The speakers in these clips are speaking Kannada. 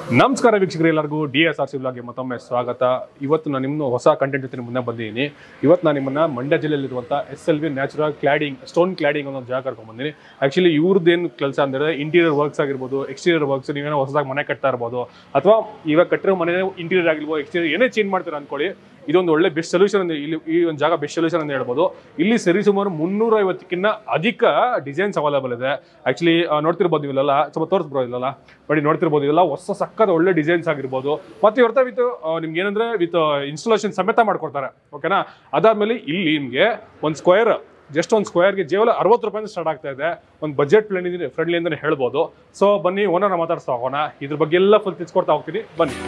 ನಮಸ್ಕಾರ ವೀಕ್ಷಕರು ಎಲ್ಲರಿಗೂ ಡಿ ಎಸ್ ಆರ್ ಸಿ ಬ್ಲಾಗ್ಗೆ ಮತ್ತೊಮ್ಮೆ ಸ್ವಾಗತ ಇವತ್ತು ನಾನು ನಿಮ್ಮ ಹೊಸ ಕಂಟೆಂಟ್ ಜೊತೆ ನಿಮ್ಮ ಮುಂದೆ ಬಂದಿದ್ದೀನಿ ಇವತ್ತು ನಾನು ನಿಮ್ಮನ್ನ ಮಂಡ್ಯ ಜಿಲ್ಲೆಯಲ್ಲಿರುವಂಥ S L V natural cladding stone cladding ಅನ್ನೋ ಒಂದು ಜಾಗ ಕರ್ಕೊಂಡು ಬಂದಿನಿ ಆ್ಯಕ್ಚುಲಿ ಇವ್ರದ್ದೇನು ಕೆಲಸ ಅಂದರೆ ಇಂಟೀರಿಯರ್ ವರ್ಕ್ಸ್ ಆಗಿರ್ಬೋದು ಎಕ್ಸ್ಟೀರಿಯರ್ ವರ್ಕ್ಸ್ ನೀವೇನೋ ಹೊಸದಾಗಿ ಮನೆ ಕಟ್ತಾ ಇರ್ಬೋದು ಅಥವಾ ಇವಾಗ ಕಟ್ಟಿರೋ ಮನೆ ಇಂಟೀರಿಯರ್ ಆಗಿರ್ಬೋದು ಎಕ್ಸ್ಟೀರಿಯರ್ ಏನೇ ಚೇಂಜ್ ಮಾಡ್ತೀರಾ ಅನ್ಕೊಳ್ಳಿ ಇದೊಂದು ಒಳ್ಳೆ ಬೆಸ್ಟ್ ಸೊಲ್ಯೂಷನ್ ಅಂತ ಇಲ್ಲಿ ಈ ಒಂದು ಜಾಗ ಬೆಸ್ಟ್ ಸೊಲ್ಯೂಷನ್ ಅಂತ ಹೇಳ್ಬೋದು ಇಲ್ಲಿ ಸರಿಸುಮಾರು ಮುನ್ನೂರ ಐವತ್ತಕ್ಕಿಂತ ಅಧಿಕ ಡಿಸೈನ್ಸ್ ಅವೈಲೇಬಲ್ ಇದೆ ಆ್ಯಕ್ಚುಲಿ ನೋಡ್ತಿರ್ಬೋದು ನೀವೆಲ್ಲ ಸ್ವಲ್ಪ ತೋರಿಸ್ಬೋದು ಇಲ್ಲಲ್ಲ ನೋಡಿ ನೋಡ್ತಿರ್ಬೋದು ಇದೆಲ್ಲ ಹೊಸ ಸಕ್ಕದ ಒಳ್ಳೆ ಡಿಸೈನ್ಸ್ ಆಗಿರ್ಬೋದು ಮತ್ತೆ ಇವ್ರ ವಿತ್ ನಿಮ್ಗೆ ಏನಂದ್ರೆ ವಿತ್ ಇನ್ಸ್ಟಾಲೇಷನ್ ಸಮೇತ ಮಾಡ್ಕೊಡ್ತಾರೆ ಓಕೆನಾ ಅದಾದ್ಮೇಲೆ ಇಲ್ಲಿ ನಿಮಗೆ ಒಂದು ಸ್ಕ್ವೇರ್ ಜಸ್ಟ್ ಒಂದು ಸ್ಕ್ವೇರ್ಗೆ ಕೇವಲ ಅರವತ್ತು ರೂಪಾಯಿಂದ ಸ್ಟಾರ್ಟ್ ಆಗ್ತಾ ಇದೆ ಒಂದು ಬಜೆಟ್ ಫ್ರೆಂಡ್ಲಿ ಫ್ರೆಂಡ್ಲಿ ಅಂತಲೇ ಹೇಳ್ಬೋದು ಸೊ ಬನ್ನಿ ಓನರ್ನ ಮಾತಾಡ್ಸ್ತಾ ಹೋಗೋಣ ಇದ್ರ ಬಗ್ಗೆ ಎಲ್ಲ ಫುಲ್ ತಿಳ್ಸ್ಕೊಡ್ತಾ ಹೋಗ್ತೀನಿ ಬನ್ನಿ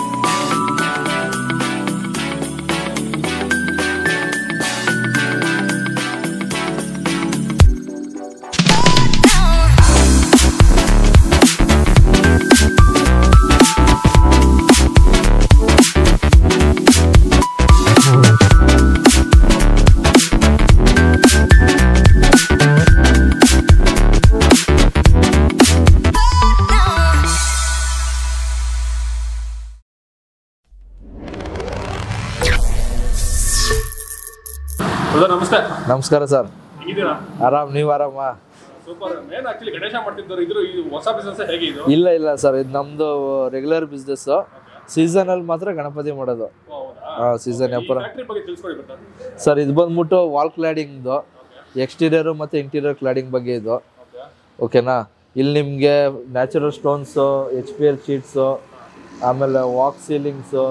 ಬ್ರದರ್ ನಮಸ್ತೆ ನಮಸ್ಕಾರ ಸರ್ ಹೇಗಿದ್ದೀರಾ ಆರಾಮ್ ನೀವು ಆರಾಮ ಸೂಪರ್ ಏನು ಆಕ್ಚುಲಿ ಗಣೇಶ ಮಾಡ್ತಿದ್ದವ್ರು ಇದ್ರು ಇದು ಹೊಸ ಬಿಸ್ನೆಸ್ ಹೇಗೆ ಇದು ಇಲ್ಲ ಇಲ್ಲ ಸರ್ ಇದು ನಮ್ದು ರೆಗ್ಯುಲರ್ ಬಿಸ್ನೆಸ್ ಸೀಸನ್ ಅಲ್ಲಿ ಮಾತ್ರ ಗಣಪತಿ ಮಾಡೋದು ಓ, ಹೌದಾ ಸೀಸನ್ ವ್ಯಾಪಾರ ಫ್ಯಾಕ್ಟ್ರಿ ಬಗ್ಗೆ ತಿಳ್ಸ್ಕೊಡಿ ಬರ್ತಾ ಸರ್ ಇದು ಬಂದ್ಬಿಟ್ಟು ವಾಲ್ ಕ್ಲಾಡಿಂಗ್ದು ಎಕ್ಸ್ಟೀರಿಯರ್ ಮತ್ತು ಇಂಟೀರಿಯರ್ ಕ್ಲಾಡಿಂಗ್ ಬಗ್ಗೆ ಇದು ಓಕೆ ಓಕೆನಾ ಇಲ್ಲಿ ನಿಮಗೆ natural stones H P L sheets ಆಮೇಲೆ ವಾಕ್ ceilings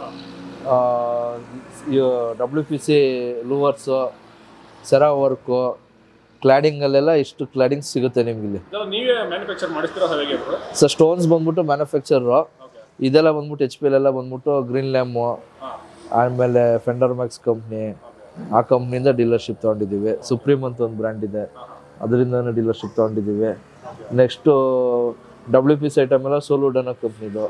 W P C louvres ಸೆರಾ ವರ್ಕು ಕ್ಲಾಡಿಂಗಲ್ಲೆಲ್ಲ ಇಷ್ಟು ಕ್ಲಾಡಿಂಗ್ಸ್ ಸಿಗುತ್ತೆ ನಿಮ್ಗೆ ಇಲ್ಲಿ ಇದೆಲ್ಲ ನೀವೇ ಮ್ಯಾನುಫ್ಯಾಕ್ಚರ್ ಮಾಡಿಸ್ತೀರಾ ಅಥವಾ ಹೇಗೆ ಬ್ರೋ ಸೊ ಸ್ಟೋನ್ಸ್ ಬಂದ್ಬಿಟ್ಟು ಮ್ಯಾನುಫ್ಯಾಕ್ಚರು ಓಕೆ ಇದೆಲ್ಲ ಬಂದ್ಬಿಟ್ಟು ಎಚ್ ಪಿ ಎಲ್ಲ ಬಂದ್ಬಿಟ್ಟು ಗ್ರೀನ್ ಲ್ಯಾಮು ಹಾಂ ಆಮೇಲೆ ಫೆಂಡರ್ ಮ್ಯಾಕ್ಸ್ ಕಂಪ್ನಿ ಆ ಕಂಪ್ನಿಯಿಂದ ಡೀಲರ್ಶಿಪ್ ತೊಗೊಂಡಿದ್ದೀವಿ ಸುಪ್ರೀಮ್ ಅಂತ ಒಂದು ಬ್ರ್ಯಾಂಡ್ ಇದೆ ಅದರಿಂದನೂ ಡೀಲರ್ಶಿಪ್ ತೊಗೊಂಡಿದ್ದೀವಿ next W P C item ಎಲ್ಲ ಸೋಲುಡ್ ಅನ್ನೋ ಕಂಪ್ನಿದು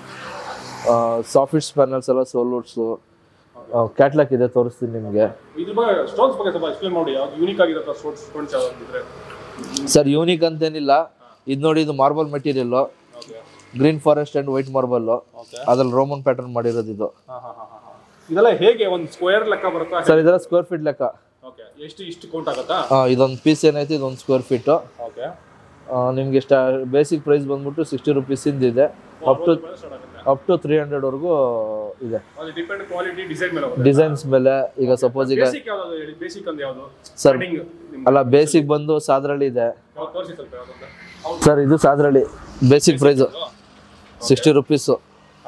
ಸಾಫ್ಟ್ಸ್ ಪ್ಯಾನಲ್ಸ್ ಎಲ್ಲ ಸೋಲುಡ್ಸು ಕ್ಯಾಟ್ಲಾಕ್ ಇದೆ ತೋರಿಸ್ತೀನಿ ನಿಮಗೆ ಇದ್ರ ಬಗ್ಗೆ ಸ್ಟೋನ್ಸ್ ಬಗ್ಗೆ ಸ್ವಲ್ಪ ಎಕ್ಸ್ಪ್ಲೇನ್ ಮಾಡಿ ಯಾವ್ದು ಯೂನಿಕ್ ಆಗಿರೋ ಸ್ಟೋನ್ಸ್ ಸ್ಟೋನ್ಸ್ ಯಾವ್ದು ಇದ್ರೆ ಸರ್ ಯೂನಿಕ್ ಅಂತೇನಿಲ್ಲ ಇದು ನೋಡಿ ಇದು marble material okay green forest and white marble okay ಅದ್ರಲ್ಲಿ ರೋಮನ್ ಪ್ಯಾಟರ್ನ್ ಮಾಡಿರೋದು ಇದು ಹಾಂ ಹಾಂ ಹಾಂ ಹಾಂ ಇದೆಲ್ಲ ಹೇಗೆ ಒಂದು ಸ್ಕ್ವೇರ್ ಲೆಕ್ಕ ಬರುತ್ತಾ ಸರ್ ಇದೆಲ್ಲ ಸ್ಕ್ವೇರ್ ಫೀಟ್ ಲೆಕ್ಕ ಓಕೆ ಎಷ್ಟು ಇಷ್ಟು ಕೌಂಟ್ ಆಗುತ್ತಾ ಆ, ಇದೊಂದು ಪೀಸ್ ಏನೈತೆ ಇದೊಂದು ಸ್ಕ್ವೇರ್ ಫೀಟು ಓಕೆ ನಿಮಗೆ ಸ್ಟಾ ಬೇಸಿಕ್ ಪ್ರೈಸ್ ಬಂದ್ಬಿಟ್ಟು ಸಿಕ್ಸ್ಟಿ ರುಪೀಸಿಂದ ಇದೆ ಅಪ್ ಟು ಸ್ಟಾರ್ಟ್ ಆಗುತ್ತೆ ಅಪ್ ಟು ತ್ರೀ ಹಂಡ್ರೆಡ್ವರೆಗೂ ಇದೆ ಅದು ಡಿಪೆಂಡ್ ಕ್ವಾಲಿಟಿ ಡಿಸೈನ್ ಮೇಲೆ ಹೋಗುತ್ತೆ ಡಿಸೈನ್ಸ್ ಮೇಲೆ ಈಗ ಸಪೋಸ್ ಈಗ ಬೇಸಿಕ್ ಯಾವ್ದು ಹೇಳಿ ಬೇಸಿಕ್ ಅಂದ್ರೆ ಯಾವುದು ಸರ್ Cutting ನಿಮ್ದು ಅಲ್ಲ ಬೇಸಿಕ್ ಬಂದು ಸಾದ್ರಳ್ಳಿ ಇದೆ ಯಾವ್ದು ತೋರಿಸಿ ಸ್ವಲ್ಪ ಯಾವ್ದು ಅಂತ ಹೌದು ಸರ್ ಇದು Sadarahalli basic price sixty rupees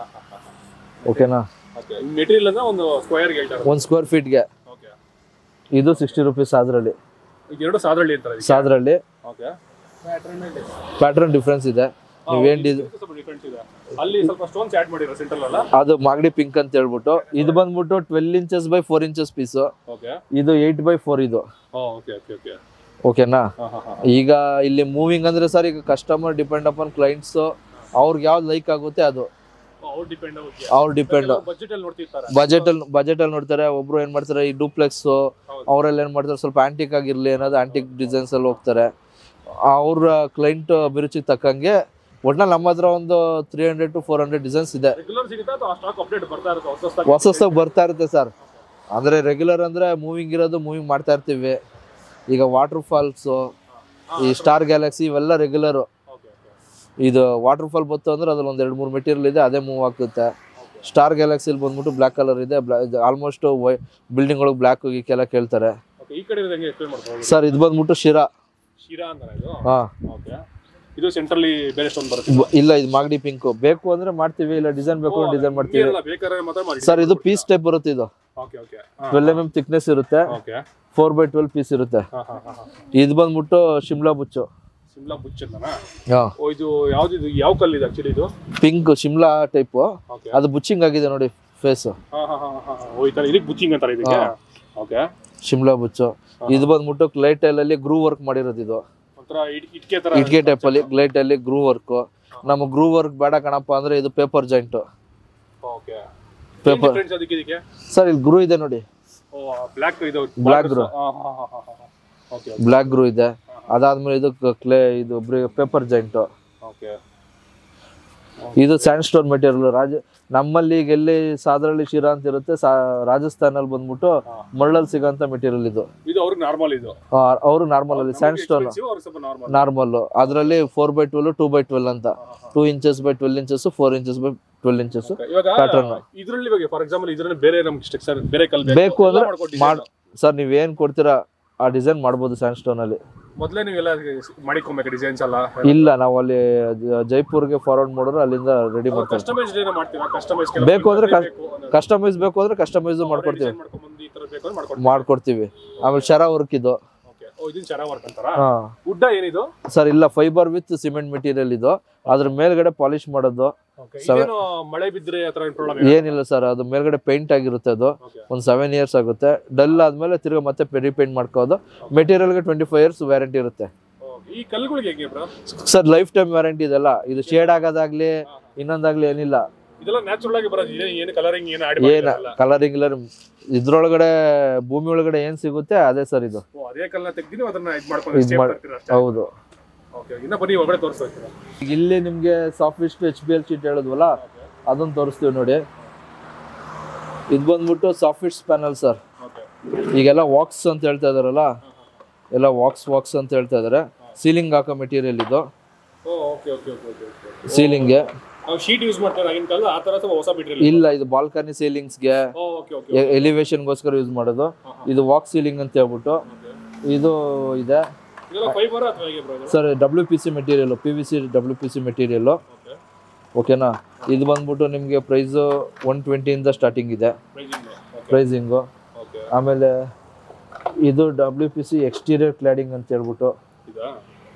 ಓಕೆನಾ ಓಕೆ ಮೆಟೀರಿಯಲ್ ಅಂದ್ರೆ ಒಂದು ಸ್ಕ್ವೇರ್ಗೆ ಹೇಳ್ತಾರೆ ಒಂದು ಸ್ಕ್ವೇರ್ ಫೀಟ್ಗೆ ಓಕೆ ಇದು ಸಿಕ್ಸ್ಟಿ ರುಪೀಸ್ ಸಾದ್ರಳ್ಳಿ ಈಗ ಎರಡು ಸಾದರಳ್ಳಿ ಅಂತಾರೆ ಇದಕ್ಕೆ ಸಾದ್ರಳ್ಳಿ ಓಕೆ ಪ್ಯಾಟ್ರನ್ ಡಿಫ್ರೆನ್ಸ್ ಇದೆ ನೀವೇನು ಡಿ ಸ್ವಲ್ಪ ಡಿಫ್ರೆನ್ಸ್ ಇದೆ ಅಲ್ಲಿ ಸ್ವಲ್ಪ ಸ್ಟೋನ್ಸ್ ಆಡ್ ಮಾಡಿರೋ ಸೆಂಟ್ರಲ್ ಅಲ್ಲ ಅದು ಮಾಗಡಿ ಪಿಂಕ್ ಅಂತ ಹೇಳ್ಬಿಟ್ಟು ಇದು ಬಂದ್ಬಿಟ್ಟು twelve inches by four inches piece okay ಇದು ಏಯ್ಟ್ ಬೈ ಫೋರ್ ಇದು ಓಕೆ ಓಕೆ ಓಕೆ ಓಕೆನಾ ಹಾಂ ಹಾಂ ಹಾಂ ಈಗ ಇಲ್ಲಿ ಮೂವಿಂಗ್ ಅಂದ್ರೆ ಸರ್ ಈಗ ಕಸ್ಟಮರ್ ಡಿಪೆಂಡ್ ಅಪಾನ್ ಕ್ಲೈಂಟ್ಸ್ ಅವ್ರಿಗೆ ಯಾವ್ದು ಲೈಕ್ ಆಗುತ್ತೆ ಅದು ಅವ್ರು ಡಿಪೆಂಡ್ ಆಗುತ್ತೆ ಅವ್ರು ಡಿಪೆಂಡ್ ಬಜೆಟ್ ಅಲ್ಲಿ ನೋಡ್ತಿರ್ತಾರೆ ಬಜೆಟ್ ಅಲ್ಲಿ ಬಜೆಟ್ ಅಲ್ಲಿ ನೋಡ್ತಾರೆ ಒಬ್ರು ಏನ್ ಮಾಡ್ತಾರೆ ಈ ಡೂಪ್ಲೆಕ್ಸ್ ಹೌದು. ಅವರೆಲ್ಲ ಏನ್ ಮಾಡ್ತಾರೆ ಸ್ವಲ್ಪ ಆಂಟಿಕ್ ಆಗಿರ್ಲಿ ಅನ್ನೋದು ಆಂಟಿಕ್ ಡಿಸೈನ್ಸ್ ಅಲ್ಲಿ ಹೋಗ್ತಾರೆ ಅವ್ರ ಕ್ಲೈಂಟ್ ಅಭಿರುಚಿಗೆ ತಕ್ಕಂಗೆ ಒಟ್ನಲ್ಲಿ ನಮ್ಮ ಹತ್ರ ಒಂದು three hundred to four hundred designs ಇದೆ ರೆಗ್ಯುಲರ್ ಸಿಗುತ್ತಾ ಅಥವಾ ಸ್ಟಾಕ್ ಅಪ್ಡೇಟ್ ಬರ್ತಾ ಇರುತ್ತೆ ಹೊಸ stock? ಹೊಸ ಹೊಸ ಬರ್ತಾ ಇರುತ್ತೆ ಸರ್ ಅಂದ್ರೆ ರೆಗ್ಯುಲರ್ ಅಂದ್ರೆ ಮೂವಿಂಗ್ ಇರೋದು ಮೂವಿಂಗ್ ಮಾಡ್ತಾ ಇರ್ತೀವಿ ಈಗ ವಾಟರ್ ಫಾಲ್ಸು ಈ ಸ್ಟಾರ್ ಗ್ಯಾಲಕ್ಸಿ ಇವೆಲ್ಲ ರೆಗ್ಯುಲರು Okay, okay. ಇದು ವಾಟರ್ ಫಾಲ್ ಬಂತು ಅಂದ್ರೆ ಅದ್ರಲ್ಲಿ ಒಂದು ಎರಡು ಮೂರು ಮೆಟೀರಿಯಲ್ ಇದೆ ಅದೇ ಮೂವ್ ಆಗ್ತದೆ ಸ್ಟಾರ್ ಗ್ಯಾಲಕ್ಸಿಲಿ ಬಂದ್ಬಿಟ್ಟು ಬ್ಲ್ಯಾಕ್ ಕಲರ್ ಇದೆ ಆಲ್ಮೋಸ್ಟ್ ಬಿಲ್ಡಿಂಗ್ ಒಳಗೆ ಬ್ಲ್ಯಾಕ್ ಎಲ್ಲ ಕೇಳ್ತಾರೆ Okay, ಈ ಕಡೆ ಇರೋದು ಹೆಂಗೆ ಎಕ್ಸ್ಪ್ಲೇನ್ ಮಾಡ್ಬೋದು ಸರ್ ಇದು ಬಂದ್ಬಿಟ್ಟು ಶಿರಾ ಶಿರಾ ಅಂತಾರೆ ಇದು ಹಾ ಓಕೆ ಇದು ಸೆಂಟ್ರಲ್ಲಿ ಬೇರೆ ಸ್ಟೋನ್ ಬರುತ್ತೆ ಇಲ್ಲ ಇದು ಮಾಗಡಿ ಪಿಂಕು ಬೇಕು ಅಂದ್ರೆ ಮಾಡ್ತೀವಿ ಇಲ್ಲ ಡಿಸೈನ್ ಬೇಕು ಡಿಸೈನ್ ಮಾಡ್ತೀವಿ ಇಲ್ಲ ಬೇಕಾದ್ರೆ ಮಾತ್ರ ಮಾಡಿ ಸರ್ ಇದು ಪೀಸ್ ಟೈಪ್ ಬರುತ್ತೆ ಇದು okay okay twelve M M thickness ಇರುತ್ತೆ okay four by twelve piece ಇರುತ್ತೆ ಹಾಂ ಹಾಂ ಹಾಂ ಹಾಂ ಇದು ಬಂದ್ಬಿಟ್ಟು ಶಿಮ್ಲಾ ಬುಚ್ಚು ಶಿಮ್ಲಾ ಬುಚ್ಚಂದನಾ ಹಾ ಓ ಇದು ಯಾವ್ದು ಇದು ಯಾವ ಕಲ್ಲಿದೆ ಆಕ್ಚುಲಿ ಇದು ಪಿಂಕ್ ಶಿಮ್ಲಾ ಟೈಪು ಓಕೆ ಅದು ಬುಚ್ಚಿಂಗ್ ಆಗಿದೆ ನೋಡಿ ಫೇಸ್ ಹಾಂ ಹಾಂ ಹಾಂ ಹಾಂ ಓ ಈ ಥರ ಇದಕ್ಕೆ ಬುಚ್ಚಿಂಗ್ ಅಂತಾರೆ ಇದಕ್ಕೆ ಓಕೆ ಶಿಮ್ಲಾ ಬುಚ್ಚು ಇದು ಬಂದ್ಬಿಟ್ಟು ಕ್ಲೈಟ್ ಅಲ್ಲಿ ಗ್ರೂ ವರ್ಕ್ ಮಾಡಿರೋದು ಇದು ಒಂಥರ ಇಟ್- ಇಟ್ಕೆ ಥರ ಇಟ್ಕೆ ಟೈಪ್ ಅಲ್ಲಿ ಗ್ಲೈಟ್ ಅಲ್ಲಿ ಗ್ರೂ ವರ್ಕ್ ನಮ್ಮ ಗ್ರೂ ವರ್ಕ್ ಬೇಡ ಕಣಪ್ಪ ಅಂದ್ರೆ ಇದು paper joint okay Paper. Difference ಅದಕ್ಕೆ ಇದಕ್ಕೆ ಸರ್ ಇಲ್ಲಿ ಗ್ರೂ ಇದೆ ನೋಡಿ ಓ ಬ್ಲ್ಯಾಕ್ ಇದು Black grow. ಹಾಂ ಹಾಂ ಹಾಂ ಹಾಂ ಹಾಂ ಓಕೆ ಬ್ಲ್ಯಾಕ್ ಗ್ರೂ ಇದೆ ಅದಾದ್ಮೇಲೆ ಇದು ಕ್ಲೇ ಇದು ಪೇಪರ್ ಜಾಯಿಂಟ್ ಓಕೆ ಇದು ಸ್ಯಾಂಡ್ ಸ್ಟೋನ್ ಮೆಟೀರಿಯಲ್ ರಾಜ ನಮ್ಮಲ್ಲಿ ಈಗ ಎಲ್ಲಿ ಸಾದ್ರಳ್ಳಿ ಶಿರಾ ಅಂತ ಇರುತ್ತೆ ಸಾ ರಾಜಸ್ಥಾನಲ್ಲಿ ಬಂದ್ಬಿಟ್ಟು ಮರಳಲ್ಲಿ ಸಿಗೋಂಥ ಮೆಟೀರಿಯಲ್ ಇದು ಇದು ಅವ್ರಿಗೆ ನಾರ್ಮಲ್ ಇದು ಅವರು ನಾರ್ಮಲ್ ಅಲ್ಲಿ ಸ್ಯಾಂಡ್ ಸ್ಟೋನ್ ಅವ್ರಿಗೆ ಸ್ವಲ್ಪ ನಾರ್ಮಲ್ ನಾರ್ಮಲ್ ಅದರಲ್ಲಿ four by twelve two by twelve ಅಂತ two inches by twelve inches four inches by twelve inches ಇವಾಗ Pattern. ಇದ್ರಲ್ಲಿ ಇವಾಗ ಫಾರ್ ಎಕ್ಸಾಂಪಲ್ ಇದ್ರಲ್ಲಿ ಬೇರೆ ನಮ್ಗೆ ಸ್ಟ್ರಕ್ಚರ್ ಬೇರೆ ಕಲ್ ಬೇಕು ಅಂದ್ರೆ ಮಾಡ್ ಸರ್ ನೀವ್ ಏನ್ ಕೊಡ್ತೀರಾ ಆ ಡಿಸೈನ್ ಮಾಡ್ಬೋದು ಸ್ಯಾಂಡ್ ಸ್ಟೋನ್ ಅಲ್ಲಿ ಮೊದಲೇ ನೀವೆಲ್ಲ ಮಾಡಿಕೊಬೇಕು ಡಿಸೈನ್ಸ್ ಎಲ್ಲ ಇಲ್ಲ ನಾವು ಅಲ್ಲಿ ಜ- ಜೈಪುರ್ಗೆ ಫಾರ್ವರ್ಡ್ ಮಾಡಿದ್ರೆ ಅಲ್ಲಿಂದ ರೆಡಿ ಮಾಡ್ತೀವಿ ಕಸ್ಟಮೈಸ್ ಏನೋ ಮಾಡ್ತೀರಾ ಕಸ್ಟಮೈಸ್ ಬೇಕು ಅಂದ್ರೆ ಕಸ್ಟಮೈಸ್ ಬೇಕು ಅಂದ್ರೆ ಕಸ್ಟಮೈಸ್ ಮಾಡ್ಕೊಡ್ತೀವಿ ಮಾಡ್ಕೊಂಡ್ಬಂದು ಈ ತರ ಬೇಕು ಅಂದ್ರೆ ಮಾಡ್ಕೊಡ್ತೀವಿ ಮಾಡ್ಕೊಡ್ತೀವಿ ಆಮೇಲೆ ಶರ ವರ್ಕ್ ಇದು ಓಕೆ ಓ ಇದನ್ನ ಚೆನ್ನಾಗಿ ವರ್ಕ್ ಅಂತಾರಾ ಹಾ ಉಡ್ಡ ಏನಿದು ಸರ್ ಇಲ್ಲ ಫೈಬರ್ ವಿತ್ ಸಿಮೆಂಟ್ ಮೆಟೀರಿಯಲ್ ಇದು ಅದ್ರ ಮೇಲ್ಗಡೆ ಪಾಲಿಶ್ ಮಾಡೋದು ಓಕೆ ಇದೇನು ಮಳೆ ಬಿದ್ರೆ ಆ ತರ ಪ್ರಾಬ್ಲಮ್ ಏನಿಲ್ಲ ಸರ್ ಅದು ಮೇಲ್ಗಡೆ ಪೇಂಟ್ ಆಗಿರುತ್ತೆ ಅದು ಓಕೆ ಒಂದು ಸೆವೆನ್ ಇಯರ್ಸ್ ಆಗುತ್ತೆ ಡಲ್ ಆದ್ಮೇಲೆ ತಿರ್ಗಾ ಮತ್ತೆ ರೀಪೇಂಟ್ ಮಾಡ್ಕೋದು ಮೆಟೀರಿಯಲ್ಗೆ ಟ್ವೆಂಟಿ ಫೈವ್ ಇಯರ್ಸ್ ವ್ಯಾರಂಟಿ ಇರುತ್ತೆ ಈ ಕಲ್ಲುಗಳಿಗೆ ಹೇಗೆ bro sir life time warranty ಇದೆಲ್ಲ ಇದು ಶೇಡ್ ಆಗೋದಾಗ್ಲಿ ಇನ್ನೊಂದಾಗ್ಲಿ ಏನಿಲ್ಲ ಇದೆಲ್ಲ ನ್ಯಾಚುರಲ್ ಆಗಿ ಬರೋದು ಏನು ಏನು ಕಲರಿಂಗ್ ಏನು ಆಡ್ ಏನ ಕಲರಿಂಗ್ ಇಲ್ಲ ಇದ್ರೊಳಗಡೆ ಭೂಮಿ ಒಳಗಡೆ ಏನ್ ಸಿಗುತ್ತೆ ಅದೇ ಸರ್ ಇದು ಓ ಅದೇ ಕಲ್ಲನ್ನ ತೆಗ್ದಿನಿ ಅದನ್ನ ಇದು ಮಾಡ್ಕೊಂಡು ಇದ್ shape ಮಾಡ್- ತರ್ತೀರಾ ಅಷ್ಟೇ ಹೌದು ಓಕೆ ಇನ್ನ ಬನ್ನಿ ಒಳಗಡೆ ತೋರಿಸ್ತಾ ಈಗ ಇಲ್ಲಿ ನಿಮ್ಗೆ soft H B L sheet ಹೇಳಿದ್ವಲ್ಲ ಅದನ್ನ ತೋರಿಸ್ತೀವಿ ನೋಡಿ ಇದು ಬಂದ್ಬಿಟ್ಟು ಸಾಫ್ಟ್ ಪ್ಯಾನಲ್ ಸರ್ ಓಕೆ ಈಗೆಲ್ಲ ವಾಕ್ಸ್ ಅಂತ ಹೇಳ್ತಾ ಇದಾರಲ್ಲ ಎಲ್ಲ ವಾಕ್ಸ್ ವಾಕ್ಸ್ ಅಂತ ಹೇಳ್ತಾ ಇದಾರೆ ಸೀಲಿಂಗ್ ಹಾಕೋ ಮೆಟೀರಿಯಲ್ ಇದು ಓ okay okay okay okay okay ಸೀಲಿಂಗ್ಗೆ ನಾವು ಶೀಟ್ ಯೂಸ್ ಮಾಡ್ತಾರೆ ಆಗಿನ ಕಾಲ ಆ ತರ ಅಥವಾ ಹೊಸ ಮೆಟೀರಿಯಲ್ ಇಲ್ಲ ಇದು ಬಾಲ್ಕನಿ ಸೀಲಿಂಗ್ಸ್ಗೆ ಓ ಓಕೆ ಓಕೆ ಎಲಿವೇಶನ್ಗೋಸ್ಕರ ಯೂಸ್ ಮಾಡೋದು ಇದು ವಾಕ್ ಸೀಲಿಂಗ್ ಅಂತ ಹೇಳ್ಬಿಟ್ಟು ಇದು ಇದೆ ಇದೆಲ್ಲ ಫೈಬರ್ ಅಥವಾ ಹೇಗೆ ಬ್ರೋ ಇದು sir W P C material P V C W P C material okay ಓಕೆನಾ ಇದು ಬಂದ್ಬಿಟ್ಟು ನಿಮಗೆ ಪ್ರೈಸು ಒನ್ ಟ್ವೆಂಟಿಯಿಂದ ಸ್ಟಾರ್ಟಿಂಗ್ ಇದೆ ಪ್ರೈಸಿಂಗ್ ಓಕೆ ಪ್ರೈಸಿಂಗು ಓಕೆ ಆಮೇಲೆ ಇದು W P C exterior cladding ಅಂತ ಹೇಳ್ಬಿಟ್ಟು ಇದಾ